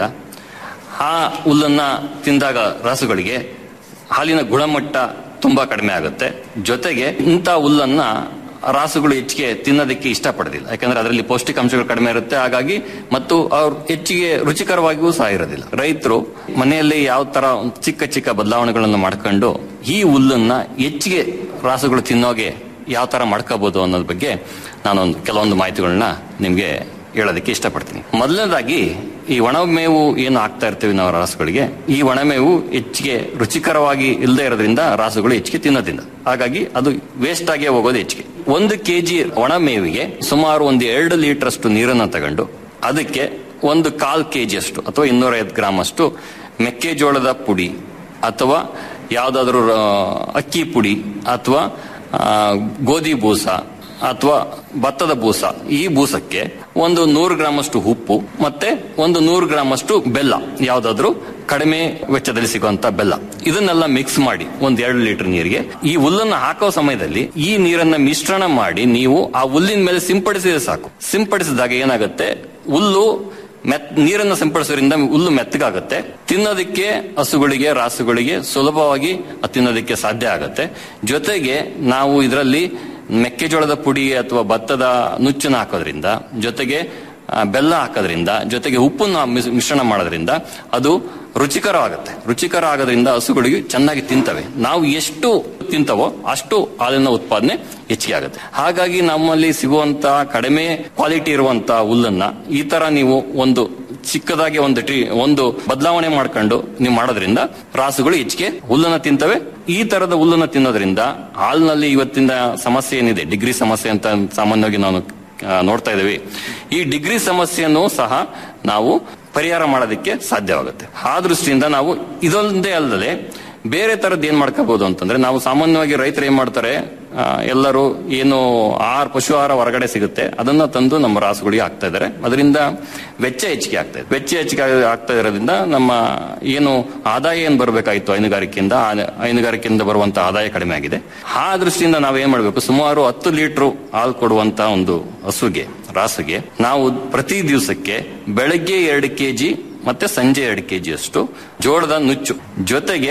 [SPEAKER 2] ಆ ಹುಲ್ಲನ್ನ ತಿಂದಾಗ ರಾಸುಗಳಿಗೆ ಹಾಲಿನ ಗುಣಮಟ್ಟ ತುಂಬಾ ಕಡಿಮೆ ಆಗುತ್ತೆ ಜೊತೆಗೆ ಇಂಥ ಹುಲ್ಲನ್ನ ರಾಸುಗಳು ಹೆಚ್ಚಿಗೆ ತಿನ್ನೋದಕ್ಕೆ ಇಷ್ಟಪಡೋದಿಲ್ಲ ಯಾಕಂದ್ರೆ ಅದರಲ್ಲಿ ಪೌಷ್ಟಿಕಾಂಶಗಳು ಕಡಿಮೆ ಇರುತ್ತೆ ಹಾಗಾಗಿ ಮತ್ತು ಅವ್ರು ಹೆಚ್ಚಿಗೆ ರುಚಿಕರವಾಗಿಯೂ ಸಹ ಇರೋದಿಲ್ಲ ರೈತರು ಮನೆಯಲ್ಲಿ ಯಾವ ತರ ಒಂದ್ ಚಿಕ್ಕ ಚಿಕ್ಕ ಬದಲಾವಣೆಗಳನ್ನು ಮಾಡ್ಕೊಂಡು ಈ ಹುಲ್ಲನ್ನ ಹೆಚ್ಚಿಗೆ ರಾಸುಗಳು ತಿನ್ನೋಗೆ ಯಾವ ತರ ಮಾಡ್ಕೋಬಹುದು ಅನ್ನೋದ್ರ ಬಗ್ಗೆ ನಾನೊಂದು ಕೆಲವೊಂದು ಮಾಹಿತಿಗಳನ್ನ ನಿಮ್ಗೆ ಹೇಳೋದಕ್ಕೆ ಇಷ್ಟಪಡ್ತೀನಿ ಮೊದಲನೇದಾಗಿ ಈ ಒಣಮೇವು ಏನು ಹಾಕ್ತಾ ಇರ್ತೀವಿ ನಾವು ರಾಸುಗಳಿಗೆ ಈ ಒಣಮೇವು ಹೆಚ್ಚಿಗೆ ರುಚಿಕರವಾಗಿ ಇಲ್ಲದೆ ಇರೋದ್ರಿಂದ ರಾಸುಗಳು ಹೆಚ್ಚಿಗೆ ತಿನ್ನೋದ್ರಿಂದ ಹಾಗಾಗಿ ಅದು ವೇಸ್ಟ್ ಆಗೇ ಹೋಗೋದು ಹೆಚ್ಚಿಗೆ ಒಂದು ಕೆಜಿ ಒಣಮೇವಿಗೆ ಸುಮಾರು ಒಂದು ಎರಡು ಲೀಟರ್ ಅಷ್ಟು ನೀರನ್ನು ತಗೊಂಡು ಅದಕ್ಕೆ ಒಂದು ಕಾಲ್ ಕೆಜಿ ಅಷ್ಟು ಅಥವಾ ಇನ್ನೂರೈವತ್ತು ಗ್ರಾಮ್ ಅಷ್ಟು ಮೆಕ್ಕೆಜೋಳದ ಪುಡಿ ಅಥವಾ ಯಾವ್ದಾದ್ರು ಆ, ಅಕ್ಕಿ ಪುಡಿ ಅಥವಾ ಆ, ಗೋಧಿ ಬೂಸ ಅಥವಾ ಭತ್ತದ ಬೂಸ ಈ ಬೂಸಕ್ಕೆ ಒಂದು ನೂರು ಗ್ರಾಮ್ ಅಷ್ಟು ಉಪ್ಪು ಮತ್ತೆ ಒಂದು ನೂರು ಗ್ರಾಮ್ ಅಷ್ಟು ಬೆಲ್ಲ ಯಾವ್ದಾದ್ರು ಕಡಿಮೆ ವೆಚ್ಚದಲ್ಲಿ ಸಿಗುವಂತ ಬೆಲ್ಲ ಇದನ್ನೆಲ್ಲ ಮಿಕ್ಸ್ ಮಾಡಿ ಒಂದ್ ಎರಡು ಲೀಟರ್ ನೀರಿಗೆ ಈ ಹುಲ್ಲನ್ನ ಹಾಕೋ ಸಮಯದಲ್ಲಿ ಈ ನೀರನ್ನ ಮಿಶ್ರಣ ಮಾಡಿ ನೀವು ಆ ಹುಲ್ಲಿನ ಮೇಲೆ ಸಿಂಪಡಿಸಿದ್ರೆ ಸಾಕು ಸಿಂಪಡಿಸಿದಾಗ ಏನಾಗುತ್ತೆ ಹುಲ್ಲು ಮೆತ್ ನೀರನ್ನು ಸಿಂಪಡಿಸೋದ್ರಿಂದ ಹುಲ್ಲು ಮೆತ್ತಗಾಗುತ್ತೆ ತಿನ್ನೋದಕ್ಕೆ ಹಸುಗಳಿಗೆ ರಾಸುಗಳಿಗೆ ಸುಲಭವಾಗಿ ಅದ್ ತಿನ್ನೋದಕ್ಕೆ ಸಾಧ್ಯ ಆಗುತ್ತೆ ಜೊತೆಗೆ ನಾವು ಇದರಲ್ಲಿ ಮೆಕ್ಕೆಜೋಳದ ಪುಡಿ ಅಥವಾ ಭತ್ತದ ನುಚ್ಚನ್ನು ಹಾಕೋದ್ರಿಂದ ಜೊತೆಗೆ ಆ, ಬೆಲ್ಲ ಹಾಕೋದ್ರಿಂದ ಜೊತೆಗೆ ಉಪ್ಪನ್ನು ಮಿಸ್- ಮಿಶ್ರಣ ಮಾಡೋದ್ರಿಂದ ಅದು ರುಚಿಕರವಾಗುತ್ತೆ ರುಚಿಕರ ಆಗೋದ್ರಿಂದ ಹಸುಗಳಿಗೆ ಚೆನ್ನಾಗಿ ತಿಂತವೆ ನಾವು ಎಷ್ಟು ತಿಂತವೋ ಅಷ್ಟು ಹಾಲಿನ ಉತ್ಪಾದನೆ ಹೆಚ್ಚಿಗೆ ಆಗುತ್ತೆ ಹಾಗಾಗಿ ನಮ್ಮಲ್ಲಿ ಸಿಗುವಂತ ಕಡಿಮೆ ಕ್ವಾಲಿಟಿ ಇರುವಂತ ಹುಲ್ಲನ್ನ ಈ ತರ ನೀವು ಒಂದು ಚಿಕ್ಕದಾಗಿ ಒಂದು ಟ್ರೀ ಒಂದು ಬದಲಾವಣೆ ಮಾಡ್ಕೊಂಡು ನೀವು ಮಾಡೋದ್ರಿಂದ ರಾಸುಗಳು ಹೆಚ್ಚಿಗೆ ಹುಲ್ಲನ್ನ ತಿಂತವೆ ಈ ತರದ ಹುಲ್ಲನ್ನ ತಿನ್ನೋದ್ರಿಂದ ಹಾಲಿನಲ್ಲಿ ಇವತ್ತಿನ ಸಮಸ್ಯೆ ಏನಿದೆ ಡಿಗ್ರಿ ಸಮಸ್ಯೆ ಅಂತ ಸಾಮಾನ್ಯವಾಗಿ ನಾನು ಆ, ನೋಡ್ತಾ ಇದ್ದೀವಿ ಈ ಡಿಗ್ರಿ ಸಮಸ್ಯೆಯನ್ನು ಸಹ ನಾವು ಪರಿಹಾರ ಮಾಡೋದಕ್ಕೆ ಸಾಧ್ಯವಾಗುತ್ತೆ ಆ ದೃಷ್ಟಿಯಿಂದ ನಾವು ಇದೊಂದೇ ಅಲ್ಲದೆ ಬೇರೆ ತರದ್ ಏನ್ ಮಾಡ್ಕೋಬಹುದು ಅಂತಂದ್ರೆ ನಾವು ಸಾಮಾನ್ಯವಾಗಿ ರೈತರು ಏನ್ ಮಾಡ್ತಾರೆ ಆ, ಎಲ್ಲರೂ ಏನು ಆಹಾರ ಪಶು ಆಹಾರ ಹೊರಗಡೆ ಸಿಗುತ್ತೆ ಅದನ್ನ ತಂದು ನಮ್ಮ ರಾಸುಗಳಿಗೆ ಹಾಕ್ತಾ ಇದ್ದಾರೆ ಅದರಿಂದ ವೆಚ್ಚ ಹೆಚ್ಚಿಗೆ ಆಗ್ತಾ ಇದೆ ವೆಚ್ಚ ಹೆಚ್ಚಿಗೆ ಆಗ- ಆಗ್ತಾ ಇರೋದ್ರಿಂದ ನಮ್ಮ ಏನು ಆದಾಯ ಏನ್ ಬರಬೇಕಾಗಿತ್ತು ಹೈನುಗಾರಿಕೆಯಿಂದ ಆ ಹೈನುಗಾರಿಕೆಯಿಂದ ಬರುವಂತ ಆದಾಯ ಕಡಿಮೆ ಆಗಿದೆ ಆ ದೃಷ್ಟಿಯಿಂದ ನಾವು ಏನ್ ಮಾಡ್ಬೇಕು ಸುಮಾರು ಹತ್ತು ಲೀಟರ್ ಹಾಲು ಕೊಡುವಂತ ಒಂದು ಹಸುಗೆ ರಾಸುಗೆ ನಾವು ಪ್ರತಿ ದಿವಸಕ್ಕೆ ಬೆಳಗ್ಗೆ ಎರಡು ಕೆಜಿ ಮತ್ತೆ ಸಂಜೆ ಎರಡು ಕೆಜಿ ಅಷ್ಟು ಜೋಳದ ನುಚ್ಚು ಜೊತೆಗೆ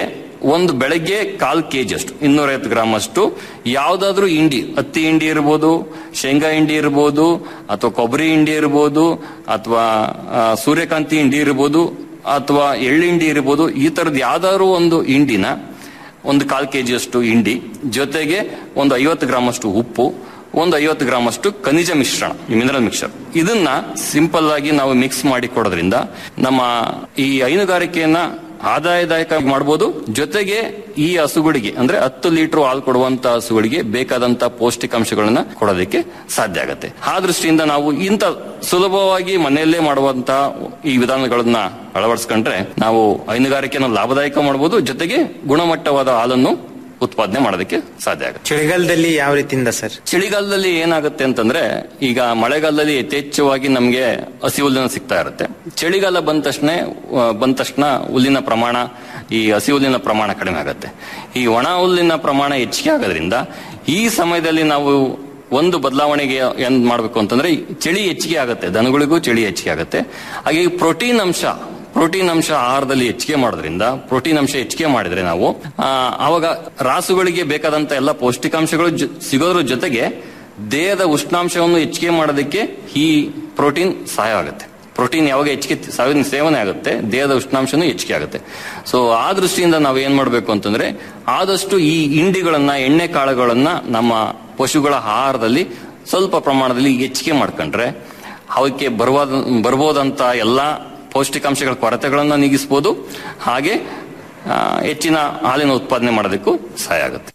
[SPEAKER 2] ಒಂದು ಬೆಳಗ್ಗೆ ಕಾಲ್ ಕೆಜಿ ಅಷ್ಟು ಇನ್ನೂರೈವತ್ತು ಗ್ರಾಮ್ ಅಷ್ಟು ಯಾವ್ದಾದ್ರೂ ಹಿಂಡಿ ಹತ್ತಿ ಹಿಂಡಿ ಇರ್ಬೋದು ಶೇಂಗಾ ಹಿಂಡಿ ಇರ್ಬೋದು ಅಥವಾ ಕೊಬ್ಬರಿ ಹಿಂಡಿ ಇರ್ಬೋದು ಅಥವಾ ಆ, ಸೂರ್ಯಕಾಂತಿ ಹಿಂಡಿ ಇರ್ಬೋದು ಅಥವಾ ಎಳ್ಳಿಂಡಿ ಇರ್ಬೋದು ಈ ತರದ ಯಾವ್ದಾದ್ರು ಒಂದು ಹಿಂಡಿನ ಒಂದು ಕಾಲ್ ಕೆಜಿ ಅಷ್ಟು ಹಿಂಡಿ ಜೊತೆಗೆ ಒಂದು ಐವತ್ತು ಗ್ರಾಮ್ ಅಷ್ಟು ಉಪ್ಪು ಒಂದು ಐವತ್ತು ಗ್ರಾಮ್ ಅಷ್ಟು ಖನಿಜ ಮಿಶ್ರಣ ಮಿನರಲ್ ಮಿಕ್ಸರ್ ಇದನ್ನ ಸಿಂಪಲ್ ಆಗಿ ನಾವು ಮಿಕ್ಸ್ ಮಾಡಿ ಕೊಡೋದ್ರಿಂದ ನಮ್ಮ ಈ ಹೈನುಗಾರಿಕೆಯನ್ನ ಆದಾಯದಾಯಕ ಮಾಡಬಹುದು ಜೊತೆಗೆ ಈ ಹಸುಗಳಿಗೆ ಅಂದ್ರೆ ಹತ್ತು ಲೀಟರ್ ಹಾಲು ಕೊಡುವಂತ ಹಸುಗಳಿಗೆ ಬೇಕಾದಂತ ಪೌಷ್ಟಿಕಾಂಶಗಳನ್ನ ಕೊಡೋದಕ್ಕೆ ಸಾಧ್ಯ ಆಗುತ್ತೆ ಆ ದೃಷ್ಟಿಯಿಂದ ನಾವು ಇಂಥ ಸುಲಭವಾಗಿ ಮನೆಯಲ್ಲೇ ಮಾಡುವಂತ ಈ ವಿಧಾನಗಳನ್ನ ಅಳವಡಿಸ್ಕೊಂಡ್ರೆ ನಾವು ಹೈನುಗಾರಿಕೆಯನ್ನು ಲಾಭದಾಯಕ ಮಾಡಬಹುದು ಜೊತೆಗೆ ಗುಣಮಟ್ಟವಾದ ಹಾಲನ್ನು ಉತ್ಪಾದನೆ ಮಾಡೋದಕ್ಕೆ ಸಾಧ್ಯ ಆಗುತ್ತೆ
[SPEAKER 14] ಚಳಿಗಾಲದಲ್ಲಿ ಯಾವ ರೀತಿಯಿಂದ ಸರ್
[SPEAKER 2] ಚಳಿಗಾಲದಲ್ಲಿ ಏನಾಗುತ್ತೆ ಅಂತಂದ್ರೆ ಈಗ ಮಳೆಗಾಲದಲ್ಲಿ ಯಥೇಚ್ಛವಾಗಿ ನಮಗೆ ಹಸಿ ಹುಲ್ಲಿನ ಸಿಗ್ತಾ ಇರುತ್ತೆ ಚಳಿಗಾಲ ಬಂದ ತಕ್ಷಣ ಆ, ಬಂದ ತಕ್ಷಣ ಹುಲ್ಲಿನ ಪ್ರಮಾಣ ಈ ಹಸಿ ಹುಲ್ಲಿನ ಪ್ರಮಾಣ ಕಡಿಮೆ ಆಗುತ್ತೆ ಈ ಒಣ ಹುಲ್ಲಿನ ಪ್ರಮಾಣ ಹೆಚ್ಚಿಗೆ ಆಗೋದ್ರಿಂದ ಈ ಸಮಯದಲ್ಲಿ ನಾವು ಒಂದು ಬದಲಾವಣೆಗೆ ಏನ್ ಮಾಡಬೇಕು ಅಂತಂದ್ರೆ ಈ ಚಳಿ ಹೆಚ್ಚಿಗೆ ಆಗುತ್ತೆ ದನಗಳಿಗೂ ಚಳಿ ಹೆಚ್ಚಿಗೆ ಆಗುತ್ತೆ ಹಾಗೆ ಈ ಪ್ರೋಟೀನ್ ಅಂಶ ಪ್ರೋಟೀನ್ ಅಂಶ ಆಹಾರದಲ್ಲಿ ಹೆಚ್ಚಿಗೆ ಮಾಡೋದ್ರಿಂದ ಪ್ರೋಟೀನ್ ಅಂಶ ಹೆಚ್ಚಿಗೆ ಮಾಡಿದ್ರೆ ನಾವು ಆ, ಆವಾಗ ರಾಸುಗಳಿಗೆ ಬೇಕಾದಂತ ಎಲ್ಲ ಪೌಷ್ಟಿಕಾಂಶಗಳು ಜೊ- ಸಿಗೋದ್ರ ಜೊತೆಗೆ ದೇಹದ ಉಷ್ಣಾಂಶವನ್ನು ಹೆಚ್ಚಿಗೆ ಮಾಡೋದಕ್ಕೆ ಈ ಪ್ರೋಟೀನ್ ಸಹಾಯ ಆಗುತ್ತೆ ಪ್ರೋಟೀನ್ ಯಾವಾಗ ಹೆಚ್ಚಿಗೆ ಸಾವಿನ ಸೇವನೆ ಆಗುತ್ತೆ ದೇಹದ ಉಷ್ಣಾಂಶನೂ ಹೆಚ್ಚಿಗೆ ಆಗುತ್ತೆ ಸೊ ಆ ದೃಷ್ಟಿಯಿಂದ ನಾವು ಏನ್ ಮಾಡಬೇಕು ಅಂತಂದ್ರೆ ಆದಷ್ಟು ಈ ಹಿಂಡಿಗಳನ್ನ ಎಣ್ಣೆ ಕಾಳುಗಳನ್ನ ನಮ್ಮ ಪಶುಗಳ ಆಹಾರದಲ್ಲಿ ಸ್ವಲ್ಪ ಪ್ರಮಾಣದಲ್ಲಿ ಹೆಚ್ಚಿಗೆ ಮಾಡ್ಕೊಂಡ್ರೆ ಅವಕ್ಕೆ ಬರುವಾದ ಬರ್ಬೋದಂತ ಎಲ್ಲ ಪೌಷ್ಟಿಕಾಂಶಗಳ ಕೊರತೆಗಳನ್ನ ನೀಗಿಸ್ಬೋದು ಹಾಗೆ ಆ, ಹೆಚ್ಚಿನ ಹಾಲಿನ ಉತ್ಪಾದನೆ ಮಾಡೋದಕ್ಕೂ ಸಹಾಯ ಆಗುತ್ತೆ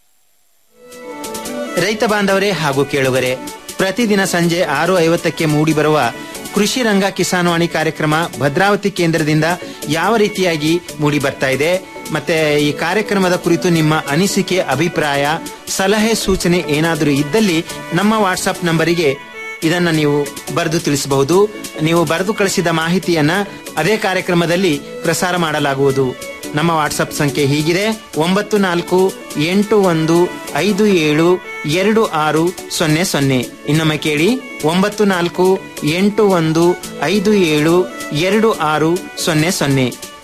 [SPEAKER 14] ರೈತ ಬಾಂಧವರೇ ಹಾಗೂ ಕೇಳುಗರೆ ಪ್ರತಿದಿನ ಸಂಜೆ ಆರು ಐವತ್ತಕ್ಕೆ ಮೂಡಿಬರುವ ಕೃಷಿ ರಂಗ ಕಿಸಾನ್ವಾಣಿ ಕಾರ್ಯಕ್ರಮ ಭದ್ರಾವತಿ ಕೇಂದ್ರದಿಂದ ಯಾವ ರೀತಿಯಾಗಿ ಮೂಡಿ ಬರ್ತಾ ಇದೆ ಮತ್ತೆ ಈ ಕಾರ್ಯಕ್ರಮದ ಕುರಿತು ನಿಮ್ಮ ಅನಿಸಿಕೆ ಅಭಿಪ್ರಾಯ ಸಲಹೆ ಸೂಚನೆ ಏನಾದರೂ ಇದ್ದಲ್ಲಿ ನಮ್ಮ ವಾಟ್ಸಪ್ ನಂಬರಿಗೆ ಇದನ್ನ ನೀವು ಬರೆದು ತಿಳಿಸಬಹುದು ನೀವು ಬರೆದು ಕಳಿಸಿದ ಮಾಹಿತಿಯನ್ನ ಅದೇ ಕಾರ್ಯಕ್ರಮದಲ್ಲಿ ಪ್ರಸಾರ ಮಾಡಲಾಗುವುದು ನಮ್ಮ ವಾಟ್ಸಪ್ ಸಂಖ್ಯೆ ಹೀಗಿದೆ ಒಂಬತ್ತು ನಾಲ್ಕು ಎಂಟು ಒಂದು ಐದು ಏಳು ಎರಡು ಆರು ಸೊನ್ನೆ ಸೊನ್ನೆ ಇನ್ನೊಮ್ಮೆ ಕೇಳಿ ಒಂಬತ್ತು ನಾಲ್ಕು ಎಂಟು ಒಂದು ಐದು ಏಳು ಎರಡು ಆರು ಸೊನ್ನೆ ಸೊನ್ನೆ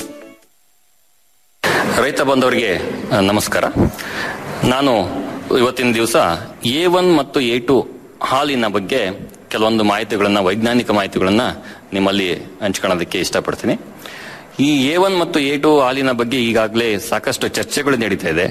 [SPEAKER 2] ರೈತ ಬಂದವರಿಗೆ ಆ, ನಮಸ್ಕಾರ ನಾನು ಇವತ್ತಿನ ದಿವಸ ಎ ಒನ್ ಮತ್ತು ಎ ಟು ಹಾಲಿನ ಬಗ್ಗೆ ಕೆಲವೊಂದು ಮಾಹಿತಿಗಳನ್ನ ವೈಜ್ಞಾನಿಕ ಮಾಹಿತಿಗಳನ್ನ ನಿಮ್ಮಲ್ಲಿ ಹಂಚ್ಕೊಳ್ಳೋದಕ್ಕೆ ಇಷ್ಟಪಡ್ತೀನಿ ಈ ಎ ಒನ್ ಮತ್ತು ಎ ಟು ಹಾಲಿನ ಬಗ್ಗೆ ಈಗಾಗಲೇ ಸಾಕಷ್ಟು ಚರ್ಚೆಗಳು ನಡೀತಾ ಇದೆ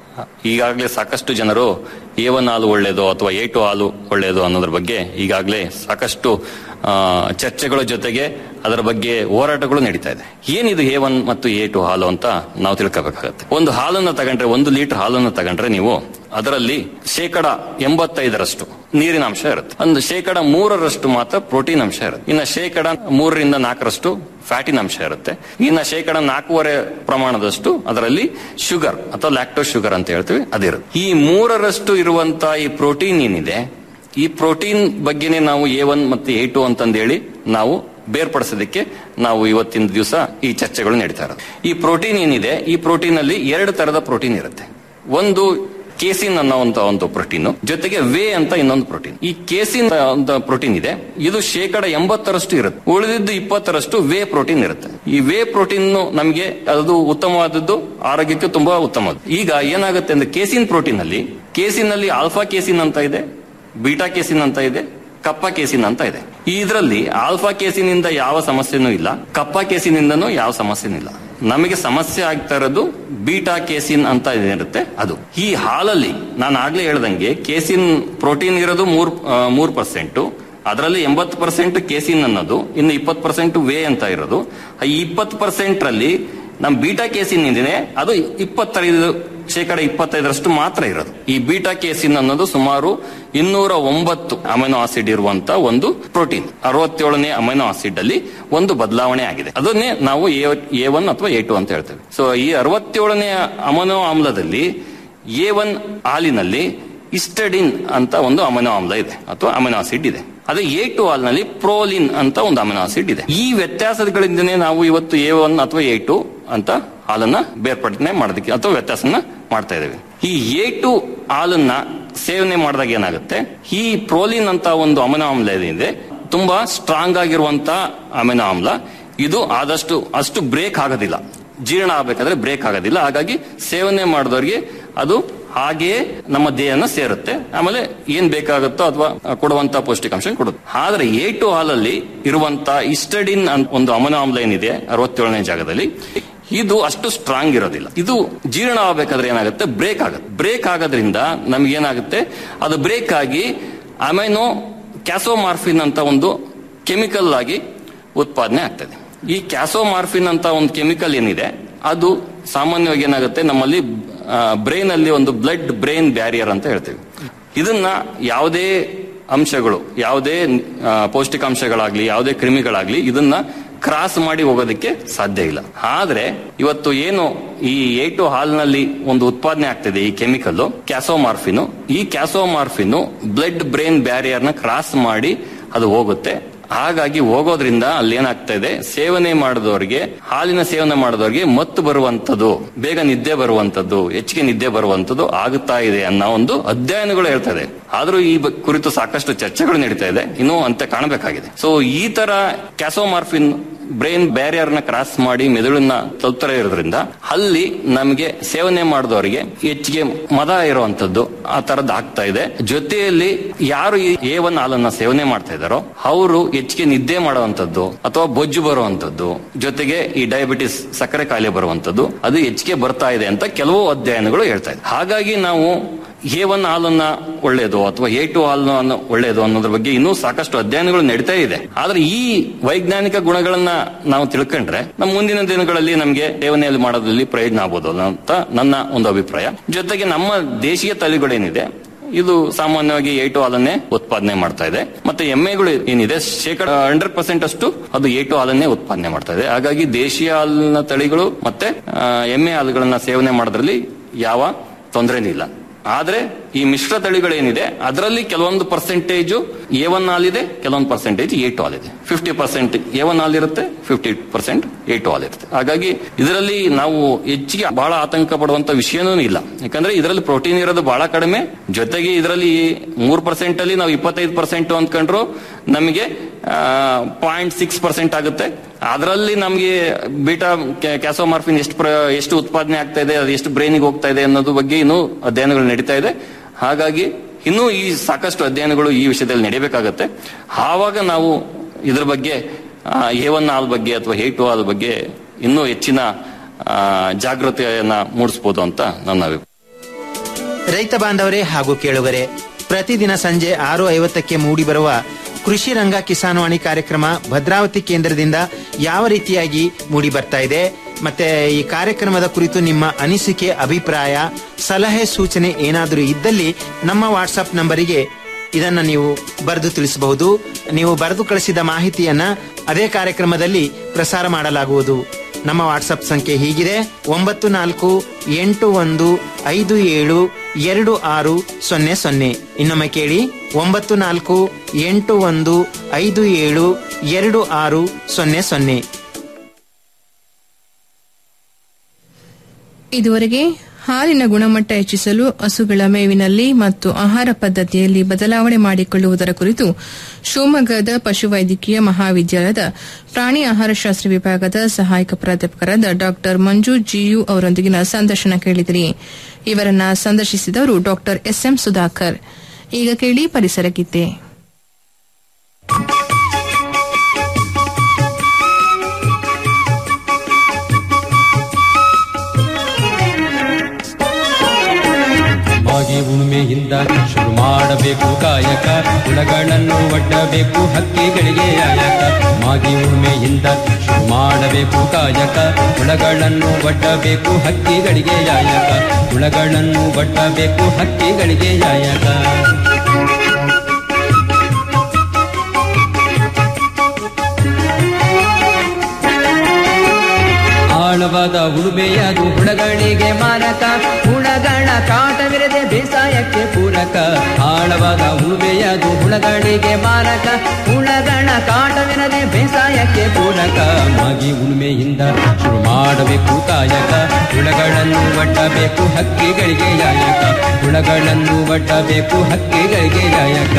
[SPEAKER 2] ಈಗಾಗಲೇ ಸಾಕಷ್ಟು ಜನರು ಎ ಒನ್ ಹಾಲು ಒಳ್ಳೆಯದು ಅಥವಾ ಎ ಟು ಹಾಲು ಒಳ್ಳೆಯದು ಅನ್ನೋದ್ರ ಬಗ್ಗೆ ಈಗಾಗಲೇ ಸಾಕಷ್ಟು ಆ, ಚರ್ಚೆಗಳ ಜೊತೆಗೆ ಅದರ ಬಗ್ಗೆ ಹೋರಾಟಗಳು ನಡೀತಾ ಇದೆ ಏನಿದು ಎ ಒನ್ ಮತ್ತು ಎ ಟು ಹಾಲು ಅಂತ ನಾವು ತಿಳ್ಕೋಬೇಕಾಗತ್ತೆ ಒಂದು ಹಾಲನ್ನು ತಗೊಂಡ್ರೆ ಒಂದು ಲೀಟರ್ ಹಾಲನ್ನು ತಗೊಂಡ್ರೆ ನೀವು ಅದರಲ್ಲಿ ಶೇಕಡ ಎಂಬತ್ತೈದರಷ್ಟು ನೀರಿನ ಅಂಶ ಇರುತ್ತೆ ಒಂದು ಶೇಕಡ ಮೂರರಷ್ಟು ಮಾತ್ರ ಪ್ರೋಟೀನ್ ಅಂಶ ಇರುತ್ತೆ ಇನ್ನು ಶೇಕಡ ಮೂರರಿಂದ ನಾಲ್ಕರಷ್ಟು ಫ್ಯಾಟಿನ ಅಂಶ ಇರುತ್ತೆ ಇನ್ನು ಶೇಕಡ ನಾಲ್ಕೂವರೆ ಪ್ರಮಾಣದಷ್ಟು ಅದರಲ್ಲಿ ಶುಗರ್ ಅಥವಾ ಲ್ಯಾಕ್ಟೋಸ್ ಶುಗರ್ ಅಂತ ಹೇಳ್ತೀವಿ ಅದಿರುತ್ತೆ ಈ ಮೂರರಷ್ಟು ಇರುವಂತ ಈ ಪ್ರೋಟೀನ್ ಏನಿದೆ ಈ ಪ್ರೋಟೀನ್ ಬಗ್ಗೆನೇ ನಾವು ಎ ಒನ್ ಮತ್ತು ಎ ಟು ಅಂತಂದೇಳಿ ನಾವು ಬೇರ್ಪಡಿಸೋದಕ್ಕೆ ನಾವು ಇವತ್ತಿನ ದಿವಸ ಈ ಚರ್ಚೆಗಳು ನಡೀತಾ ಇರೋದು ಈ ಪ್ರೋಟೀನ್ ಏನಿದೆ ಈ ಪ್ರೋಟೀನ್ ಅಲ್ಲಿ ಎರಡು ತರದ ಪ್ರೋಟೀನ್ ಇರುತ್ತೆ ಒಂದು ಕೇಸಿನ್ ಅನ್ನೋಂತ ಒಂದು ಪ್ರೋಟೀನ್ ಜೊತೆಗೆ ವೇ ಅಂತ ಇನ್ನೊಂದು ಪ್ರೋಟೀನ್ ಈ ಕೇಸಿನ್ ಅಂತ ಪ್ರೋಟೀನ್ ಇದೆ ಇದು ಶೇಕಡ ಎಂಬತ್ತರಷ್ಟು ಇರುತ್ತೆ ಉಳಿದಿದ್ದು ಇಪ್ಪತ್ತರಷ್ಟು ವೇ ಪ್ರೋಟೀನ್ ಇರುತ್ತೆ ಈ ವೇ ಪ್ರೋಟೀನ್ ನಮಗೆ ಅದು ಉತ್ತಮವಾದದ್ದು ಆರೋಗ್ಯಕ್ಕೆ ತುಂಬಾ ಉತ್ತಮವಾದ ಈಗ ಏನಾಗುತ್ತೆ ಅಂದ್ರೆ ಕೇಸಿನ್ ಪ್ರೋಟೀನ್ ಅಲ್ಲಿ ಕೇಸಿನ್ ಅಲ್ಲಿ ಆಲ್ಫಾ ಕೇಸಿನ್ ಅಂತ ಇದೆ ಬೀಟಾ ಕೇಸಿನ್ ಅಂತ ಇದೆ ಕಪ್ಪ ಕೇಸಿನ್ ಅಂತ ಇದೆ ಇದರಲ್ಲಿ ಆಲ್ಫಾ ಕೇಸಿನಿಂದ ಯಾವ ಸಮಸ್ಯೆನೂ ಇಲ್ಲ ಕಪ್ಪ ಕೇಸಿನಿಂದನೂ ಯಾವ ಸಮಸ್ಯೆನೂ ಇಲ್ಲ ನಮಗೆ ಸಮಸ್ಯೆ ಆಗ್ತಾ ಇರೋದು ಬೀಟಾ ಕೇಸಿನ್ ಅಂತ ಏನಿರುತ್ತೆ ಅದು ಈ ಹಾಲಲ್ಲಿ ನಾನು ಆಗ್ಲೇ ಹೇಳ್ದಂಗೆ ಕೇಸಿನ್ ಪ್ರೋಟೀನ್ ಇರೋದು ಮೂರ್ ಆ, ಮೂರ್ ಪರ್ಸೆಂಟ್ ಅದರಲ್ಲಿ ಎಂಬತ್ತು ಪರ್ಸೆಂಟ್ ಕೇಸಿನ್ ಅನ್ನೋದು ಇನ್ನು ಇಪ್ಪತ್ತು ಪರ್ಸೆಂಟ್ ವೇ ಅಂತ ಇರೋದು ಈ ಇಪ್ಪತ್ತು ಪರ್ಸೆಂಟ್ ರಲ್ಲಿ ನಮ್ ಬೀಟಾ ಕೇಸಿನ್ ಇದೆ ಅದು ಇಪ್ಪತ್ತೈದು ಶೇಕಡ ಇಪ್ಪತ್ತೈದರಷ್ಟು ಮಾತ್ರ ಇರೋದು ಈ ಬೀಟಾ ಕೇಸಿನ್ ಅನ್ನೋದು ಸುಮಾರು ಇನ್ನೂರ ಒಂಬತ್ತು ಅಮೈನೋ ಆಸಿಡ್ ಇರುವಂತ ಒಂದು ಪ್ರೋಟೀನ್ ಅರವತ್ತೇಳನೇ ಅಮೈನೋ ಆಸಿಡ್ ಅಲ್ಲಿ ಒಂದು ಬದಲಾವಣೆ ಆಗಿದೆ ಅದನ್ನೇ ನಾವು ಎ ಒನ್ ಅಥವಾ ಎ ಟು ಅಂತ ಹೇಳ್ತೇವೆ ಸೊ ಈ ಅರವತ್ತೇಳನೇ ಅಮೈನೋ ಆಮ್ಲದಲ್ಲಿ ಎ ಒನ್ ಹಾಲಿನಲ್ಲಿ ಇಸ್ಟಡಿನ್ ಅಂತ ಒಂದು ಅಮೈನೋ ಆಮ್ಲ ಇದೆ ಅಥವಾ ಅಮೈನೋ ಆಸಿಡ್ ಇದೆ ಅದೇ ಎ ಟು ಹಾಲ್ನಲ್ಲಿ ಪ್ರೋಲಿನ್ ಅಂತ ಒಂದು ಅಮೈನೋ ಆಸಿಡ್ ಇದೆ ಈ ವ್ಯತ್ಯಾಸಗಳಿಂದನೇ ನಾವು ಇವತ್ತು ಎ ಒನ್ ಅಥವಾ ಎ ಟು ಅಂತ ಹಾಲನ್ನ ಬೇರ್ಪಡನೆ ಮಾಡೋದಕ್ಕೆ ಅಥವಾ ವ್ಯತ್ಯಾಸನ ಮಾಡ್ತಾ ಇದ್ದೇವೆ ಈ ಎ ಟು ಹಾಲನ್ನ ಸೇವನೆ ಮಾಡಿದಾಗ ಏನಾಗುತ್ತೆ ಈ ಪ್ರೋಲಿನ್ ಅಂತ ಒಂದು ಅಮೈನೋ ಆಮ್ಲ ಏನಿದೆ ತುಂಬಾ ಸ್ಟ್ರಾಂಗ್ ಆಗಿರುವಂತ ಅಮೈನೋ ಆಮ್ಲ ಇದು ಆದಷ್ಟು ಅಷ್ಟು ಬ್ರೇಕ್ ಆಗೋದಿಲ್ಲ ಜೀರ್ಣ ಆಗ್ಬೇಕಾದ್ರೆ ಬ್ರೇಕ್ ಆಗೋದಿಲ್ಲ ಹಾಗಾಗಿ ಸೇವನೆ ಮಾಡಿದವ್ರಿಗೆ ಅದು ಹಾಗೆಯೇ ನಮ್ಮ ದೇಹನ ಸೇರುತ್ತೆ ಆಮೇಲೆ ಏನ್ ಬೇಕಾಗುತ್ತೋ ಅಥವಾ ಕೊಡುವಂತ ಪೌಷ್ಟಿಕಾಂಶ ಕೊಡುತ್ತೆ ಆದ್ರೆ ಎ ಟು ಹಾಲಲ್ಲಿ ಇರುವಂತ ಇಸ್ಟಡಿನ್ ಅಂತ ಒಂದು ಅಮೈನೋ ಆಮ್ಲ ಏನಿದೆ ಅರವತ್ತೇಳನೇ ಜಾಗದಲ್ಲಿ ಇದು ಅಷ್ಟು ಸ್ಟ್ರಾಂಗ್ ಇರೋದಿಲ್ಲ ಇದು ಜೀರ್ಣ ಆಗಬೇಕಾದ್ರೆ ಏನಾಗುತ್ತೆ ಬ್ರೇಕ್ ಆಗುತ್ತೆ ಬ್ರೇಕ್ ಆಗೋದ್ರಿಂದ ನಮ್ಗೆ ಏನಾಗುತ್ತೆ ಅದು ಬ್ರೇಕ್ ಆಗಿ ಅಮೈನೋ ಕ್ಯಾಸೋಮಾರ್ಫಿನ್ ಅಂತ ಒಂದು ಕೆಮಿಕಲ್ ಆಗಿ ಉತ್ಪಾದನೆ ಆಗ್ತದೆ ಈ ಕ್ಯಾಸೋಮಾರ್ಫಿನ್ ಅಂತ ಒಂದು ಕೆಮಿಕಲ್ ಏನಿದೆ ಅದು ಸಾಮಾನ್ಯವಾಗಿ ಏನಾಗುತ್ತೆ ನಮ್ಮಲ್ಲಿ ಬ್ರೈನ್ ಅಲ್ಲಿ ಒಂದು ಬ್ಲಡ್ ಬ್ರೈನ್ ಬ್ಯಾರಿಯರ್ ಅಂತ ಹೇಳ್ತೀವಿ ಇದನ್ನ ಯಾವುದೇ ಅಂಶಗಳು ಯಾವುದೇ ಆ, ಪೌಷ್ಟಿಕಾಂಶಗಳಾಗ್ಲಿ ಯಾವುದೇ ಕ್ರಿಮಿಗಳಾಗ್ಲಿ ಇದನ್ನ ಕ್ರಾಸ್ ಮಾಡಿ ಹೋಗೋದಕ್ಕೆ ಸಾಧ್ಯ ಇಲ್ಲ ಆದ್ರೆ ಇವತ್ತು ಏನು ಈ ಏಟು ಹಾಲ್ನಲ್ಲಿ ಒಂದು ಉತ್ಪಾದನೆ ಆಗ್ತಿದೆ ಈ ಕೆಮಿಕಲ್ ಕ್ಯಾಸೋಮಾರ್ಫಿನ್ ಈ ಕ್ಯಾಸೋಮಾರ್ಫಿನ್ ಬ್ಲಡ್ ಬ್ರೈನ್ ಬ್ಯಾರಿಯರ್ ನ ಕ್ರಾಸ್ ಮಾಡಿ ಅದು ಹೋಗುತ್ತೆ ಹಾಗಾಗಿ ಹೋಗೋದ್ರಿಂದ ಅಲ್ಲಿ ಏನಾಗ್ತಾ ಇದೆ ಸೇವನೆ ಮಾಡಿದವರಿಗೆ ಹಾಲಿನ ಸೇವನೆ ಮಾಡಿದವರಿಗೆ ಮತ್ತು ಬರುವಂತದ್ದು ಬೇಗ ನಿದ್ದೆ ಬರುವಂತದ್ದು ಹೆಚ್ಚಿಗೆ ನಿದ್ದೆ ಬರುವಂತದ್ದು ಆಗುತ್ತಾ ಇದೆ ಅನ್ನೋ ಒಂದು ಅಧ್ಯಯನಗಳು ಹೇಳ್ತಾ ಇದೆ ಆದ್ರೂ ಈ ಬ- ಕುರಿತು ಸಾಕಷ್ಟು ಚರ್ಚೆಗಳು ನಡೀತಾ ಇದೆ ಇನ್ನೂ ಅಂತ ಕಾಣಬೇಕಾಗಿದೆ ಸೊ ಈ ತರ ಕ್ಯಾಸೋಮಾರ್ಫಿನ್ ಬ್ರೈನ್ ಬ್ಯಾರಿಯರ್ ನ ಕ್ರಾಸ್ ಮಾಡಿ ಮೆದುಳನ್ನ ತಲುಪ್ತಾರೆ ಇರೋದ್ರಿಂದ ಅಲ್ಲಿ ನಮಗೆ ಸೇವನೆ ಮಾಡಿದವರಿಗೆ ಹೆಚ್ಚಿಗೆ ಮದ ಇರುವಂತದ್ದು ಆ ತರದ್ ಆಗ್ತಾ ಇದೆ ಜೊತೆಯಲ್ಲಿ ಯಾರು ಈ ಎ ಒನ್ ಹಾಲನ್ನ ಸೇವನೆ ಮಾಡ್ತಾ ಇದ್ದಾರೋ ಅವರು ಹೆಚ್ಚಿಗೆ ನಿದ್ದೆ ಮಾಡುವಂತದ್ದು ಅಥವಾ ಬೊಜ್ಜು ಬರುವಂತದ್ದು ಜೊತೆಗೆ ಈ ಡಯಾಬಿಟಿಸ್ ಸಕ್ಕರೆ ಕಾಯಿಲೆ ಬರುವಂತದ್ದು ಅದು ಹೆಚ್ಚಿಗೆ ಬರ್ತಾ ಇದೆ ಅಂತ ಕೆಲವು ಅಧ್ಯಯನಗಳು ಹೇಳ್ತಾ ಇದೆ ಹಾಗಾಗಿ ನಾವು ಎ ಒನ್ ಹಾಲನ್ನ ಒಳ್ಳೇದು ಅಥವಾ ಎ ಟು ಹಾಲನ್ನ ಒಳ್ಳೇದು ಅನ್ನೋದ್ರ ಬಗ್ಗೆ ಇನ್ನೂ ಸಾಕಷ್ಟು ಅಧ್ಯಯನಗಳು ನಡೀತಾ ಇದೆ ಆದ್ರೆ ಈ ವೈಜ್ಞಾನಿಕ ಗುಣಗಳನ್ನ ನಾವು ತಿಳ್ಕೊಂಡ್ರೆ ನಮ್ಮ ಮುಂದಿನ ದಿನಗಳಲ್ಲಿ ನಮಗೆ ಸೇವನೆಯಲ್ಲಿ ಮಾಡೋದ್ರಲ್ಲಿ ಪ್ರಯೋಜನ ಆಗ್ಬೋದು ಅಂತ ನನ್ನ ಒಂದು ಅಭಿಪ್ರಾಯ ಜೊತೆಗೆ ನಮ್ಮ ದೇಶೀಯ ತಳಿಗಳೇನಿದೆ ಇದು ಸಾಮಾನ್ಯವಾಗಿ ಏಟು ಹಾಲನ್ನೇ ಉತ್ಪಾದನೆ ಮಾಡ್ತಾ ಇದೆ ಮತ್ತೆ ಎಮ್ಮೆಗಳು ಏನಿದೆ ಶೇಕಡ ಹಂಡ್ರೆಡ್ ಪರ್ಸೆಂಟ್ ಅಷ್ಟು ಅದು ಏಟು ಹಾಲನ್ನೇ ಉತ್ಪಾದನೆ ಮಾಡ್ತಾ ಇದೆ ಹಾಗಾಗಿ ದೇಶೀಯ ಹಾಲಿನ ತಳಿಗಳು ಮತ್ತೆ ಆ, ಎಮ್ಮೆ ಹಾಲುಗಳನ್ನ ಸೇವನೆ ಮಾಡೋದ್ರಲ್ಲಿ ಯಾವ ತೊಂದರೆನೂ ಇಲ್ಲ ಆದ್ರೆ ಈ ಮಿಶ್ರ ತಳಿಗಳೇನಿದೆ ಅದರಲ್ಲಿ ಕೆಲವೊಂದು ಪರ್ಸೆಂಟೇಜ್ ಎ ಒನ್ ಹಾಲಿದೆ ಕೆಲವೊಂದು ಪರ್ಸೆಂಟೇಜ್ ಎ ಟು ಹಾಲಿದೆ ಫಿಫ್ಟಿ ಪರ್ಸೆಂಟ್ ಎ ಒನ್ ಹಾಲ್ ಇರುತ್ತೆ ಫಿಫ್ಟಿ ಪರ್ಸೆಂಟ್ ಎ ಟು ಹಾಲ್ ಇರುತ್ತೆ ಹಾಗಾಗಿ ಇದರಲ್ಲಿ ನಾವು ಹೆಚ್ಚಿಗೆ ಬಹಳ ಆತಂಕ ಪಡುವಂತ ವಿಷಯನೂ ಇಲ್ಲ ಯಾಕಂದ್ರೆ ಇದರಲ್ಲಿ ಪ್ರೋಟೀನ್ ಇರೋದು ಬಹಳ ಕಡಿಮೆ ಜೊತೆಗೆ ಇದರಲ್ಲಿ ಮೂರ್ ಪರ್ಸೆಂಟ್ ಅಲ್ಲಿ ನಾವು ಇಪ್ಪತ್ತೈದು ಪರ್ಸೆಂಟ್ ಅಂದ್ಕೊಂಡ್ರು ನಮಗೆ ಪಾಯಿಂಟ್ ಸಿಕ್ಸ್ ಪರ್ಸೆಂಟ್ ಆಗುತ್ತೆ ಅದರಲ್ಲಿ ನಮಗೆ ಬೀಟಾ ಕ್ಯಾಸೋಮಾರ್ಫಿನ್ ಎಷ್ಟು ಪ್ರ- ಎಷ್ಟು ಉತ್ಪಾದನೆ ಆಗ್ತಾ ಇದೆ ಅದು ಎಷ್ಟು ಬ್ರೈನಿಗೆ ಹೋಗ್ತಾ ಇದೆ ಅನ್ನೋದು ಬಗ್ಗೆ ಇನ್ನೂ ಅಧ್ಯಯನಗಳು ನಡೀತಾ ಇದೆ ಹಾಗಾಗಿ ಇನ್ನೂ ಈ ಸಾಕಷ್ಟು ಅಧ್ಯಯನಗಳು ಈ ವಿಷಯದಲ್ಲಿ ನಡೀಬೇಕಾಗತ್ತೆ ಆವಾಗ ನಾವು ಇದ್ರ ಬಗ್ಗೆ ಎ ಒನ್ ಹಾಲ್ ಬಗ್ಗೆ ಅಥವಾ ಎ ಟು ಹಾಲ್ ಬಗ್ಗೆ ಇನ್ನೂ ಹೆಚ್ಚಿನ ಆ, ಜಾಗೃತಿಯನ್ನ ಮೂಡಿಸಬಹುದು ಅಂತ ನನ್ನ ಅಭಿಪ್ರಾಯ
[SPEAKER 14] ರೈತ ಬಾಂಧವರೇ ಹಾಗೂ ಕೇಳುಗರೆ ಪ್ರತಿದಿನ ಸಂಜೆ ಆರು ಐವತ್ತಕ್ಕೆ ಮೂಡಿಬರುವ ಕೃಷಿ ರಂಗ ಕಿಸಾನ್ವಾಣಿ ಕಾರ್ಯಕ್ರಮ ಭದ್ರಾವತಿ ಕೇಂದ್ರದಿಂದ ಯಾವ ರೀತಿಯಾಗಿ ಮೂಡಿ ಬರ್ತಾ ಇದೆ ಮತ್ತೆ ಈ ಕಾರ್ಯಕ್ರಮದ ಕುರಿತು ನಿಮ್ಮ ಅನಿಸಿಕೆ ಅಭಿಪ್ರಾಯ ಸಲಹೆ ಸೂಚನೆ ಏನಾದರೂ ಇದ್ದಲ್ಲಿ ನಮ್ಮ ವಾಟ್ಸಪ್ ನಂಬರಿಗೆ ಇದನ್ನ ನೀವು ಬರೆದು ತಿಳಿಸಬಹುದು ನೀವು ಬರೆದು ಕಳಿಸಿದ ಮಾಹಿತಿಯನ್ನ ಅದೇ ಕಾರ್ಯಕ್ರಮದಲ್ಲಿ ಪ್ರಸಾರ ಮಾಡಲಾಗುವುದು ನಮ್ಮ ವಾಟ್ಸಪ್ ಸಂಖ್ಯೆ ಹೀಗಿದೆ ಒಂಬತ್ತು ನಾಲ್ಕು ಎಂಟು ಒಂದು ಐದು ಏಳು ಎರಡು ಆರು ಸೊನ್ನೆ ಸೊನ್ನೆ ಇನ್ನೊಮ್ಮೆ ಕೇಳಿ ಒಂಬತ್ತು ನಾಲ್ಕು ಎಂಟು ಒಂದು ಐದು ಏಳು ಎರಡು ಆರು ಸೊನ್ನೆ ಸೊನ್ನೆ
[SPEAKER 6] ಇದುವರೆಗೆ ಹಾಲಿನ ಗುಣಮಟ್ಟ ಹೆಚ್ಚಿಸಲು ಹಸುಗಳ ಮೇವಿನಲ್ಲಿ ಮತ್ತು ಆಹಾರ ಪದ್ಧತಿಯಲ್ಲಿ ಬದಲಾವಣೆ ಮಾಡಿಕೊಳ್ಳುವುದರ ಕುರಿತು ಶಿವಮೊಗ್ಗದ ಪಶುವೈದ್ಯಕೀಯ ಮಹಾವಿದ್ಯಾಲಯದ ಪ್ರಾಣಿ ಆಹಾರಶಾಸ್ತ್ರ ವಿಭಾಗದ ಸಹಾಯಕ ಪ್ರಾಧ್ಯಾಪಕರಾದ ಡಾ ಮಂಜು ಜಿಯು ಅವರೊಂದಿಗಿನ ಸಂದರ್ಶನ ಕೇಳಿದಿರಿ ಇವರನ್ನ ಸಂದರ್ಶಿಸಿದವರು ಡಾ ಎಸ್ಎಂ ಸುಧಾಕರ್ ಈಗ ಕೇಳಿ ಪರಿಸರ ಗೀತೆ
[SPEAKER 10] ಮಾಗಿ ಉಳುಮೆಯಿಂದ ಶುರು ಮಾಡಬೇಕು ಕಾಯಕ ಹುಳಗಳನ್ನು ಒಡ್ಡಬೇಕು ಹಕ್ಕಿಗಳಿಗೆ ಆಯಕ ಮಾಗಿ ಉಳುಮೆಯಿಂದ ಶುರು ಮಾಡಬೇಕು ಕಾಯಕ ಹುಳಗಳನ್ನು ಒಡ್ಡಬೇಕು ಹಕ್ಕಿಗಳಿಗೆ ಯಾಯಕ ಹುಳಗಳನ್ನು ಒಡ್ಡಬೇಕು ಹಕ್ಕಿಗಳಿಗೆ ಯಾಯಕ ಆಳವಾದ ಉಳುಮೆಯದು ಹುಳಗಳಿಗೆ ಮಾರಕ ಹುಳಗಳ ಕಾಟವಿರದೆ ಬೇಸಾಯಕ್ಕೆ ಪೂರಕ ಆಳವಾದ ಉಳುಮೆಯದು ಹುಳಗಳಿಗೆ ಮಾರಕ ಹುಳಗಳ ಕಾಟವಿರದೆ ಬೇಸಾಯಕ್ಕೆ ಪೂರಕ ಮಾಗಿ ಉಳುಮೆಯಿಂದ ಶುರು ಮಾಡಬೇಕು ಕಾಯಕ ಹುಳಗಳನ್ನು ಒಡ್ಡಬೇಕು ಹಕ್ಕಿಗಳಿಗೆ ಯಾಯಕ ಹುಳಗಳನ್ನು ಒಡ್ಡಬೇಕು ಹಕ್ಕಿಗಳಿಗೆ ಯಾಯಕ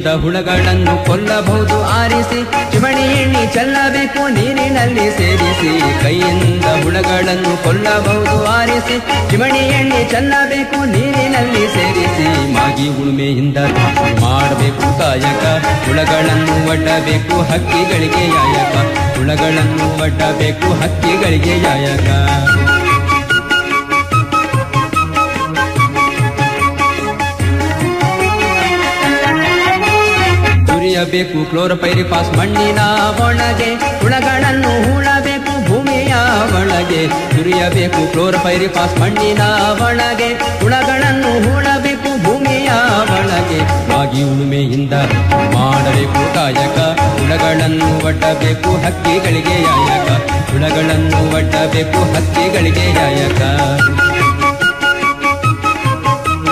[SPEAKER 10] ಕೈಯಿಂದ ಹುಳಗಳನ್ನು ಕೊಲ್ಲಬಹುದು ಆರಿಸಿ ಚಿಮಣಿ ಎಣ್ಣೆ ಚೆಲ್ಲಬೇಕು ನೀರಿನಲ್ಲಿ ಸೇರಿಸಿ ಕೈಯಿಂದ ಹುಳಗಳನ್ನು ಕೊಲ್ಲಬಹುದು ಆರಿಸಿ ಚಿಮಣಿ ಎಣ್ಣೆ ಚೆಲ್ಲಬೇಕು ನೀರಿನಲ್ಲಿ ಸೇರಿಸಿ ಮಾಗಿ ಉಳುಮೆಯಿಂದ ಮಾಡಬೇಕು ಕಾಯಕ ಹುಳಗಳನ್ನು ಒಡ್ಡಬೇಕು ಹಕ್ಕಿಗಳಿಗೆ ಯಾಯಕ ಹುಳಗಳನ್ನು ಒಡ್ಡಬೇಕು ಹಕ್ಕಿಗಳಿಗೆ ಯಾಯಕ ಸುರಿಯಬೇಕು ಕ್ಲೋರೋಪೈರಿಪಾಸ್ ಮಣ್ಣಿನ ಒಳಗೆ ಹುಳಗಳನ್ನು ಹೂಳಬೇಕು ಭೂಮಿಯ ಒಳಗೆ ಸುರಿಯಬೇಕು ಕ್ಲೋರೋಪೈರಿಪಾಸ್ ಮಣ್ಣಿನ ಒಳಗೆ ಹುಳಗಳನ್ನು ಹೂಳಬೇಕು ಭೂಮಿಯ ಒಳಗೆ ವಾಗಿ ಉಳುಮೆಯಿಂದ ಮಾಡಬೇಕು ಕಾಯಕ ಹುಳಗಳನ್ನು ಒಡ್ಡಬೇಕು ಹಕ್ಕಿಗಳಿಗೆ ಯಾಯಕ ಹುಳಗಳನ್ನು ಒಡ್ಡಬೇಕು ಹಕ್ಕಿಗಳಿಗೆ ಯಾಯಕ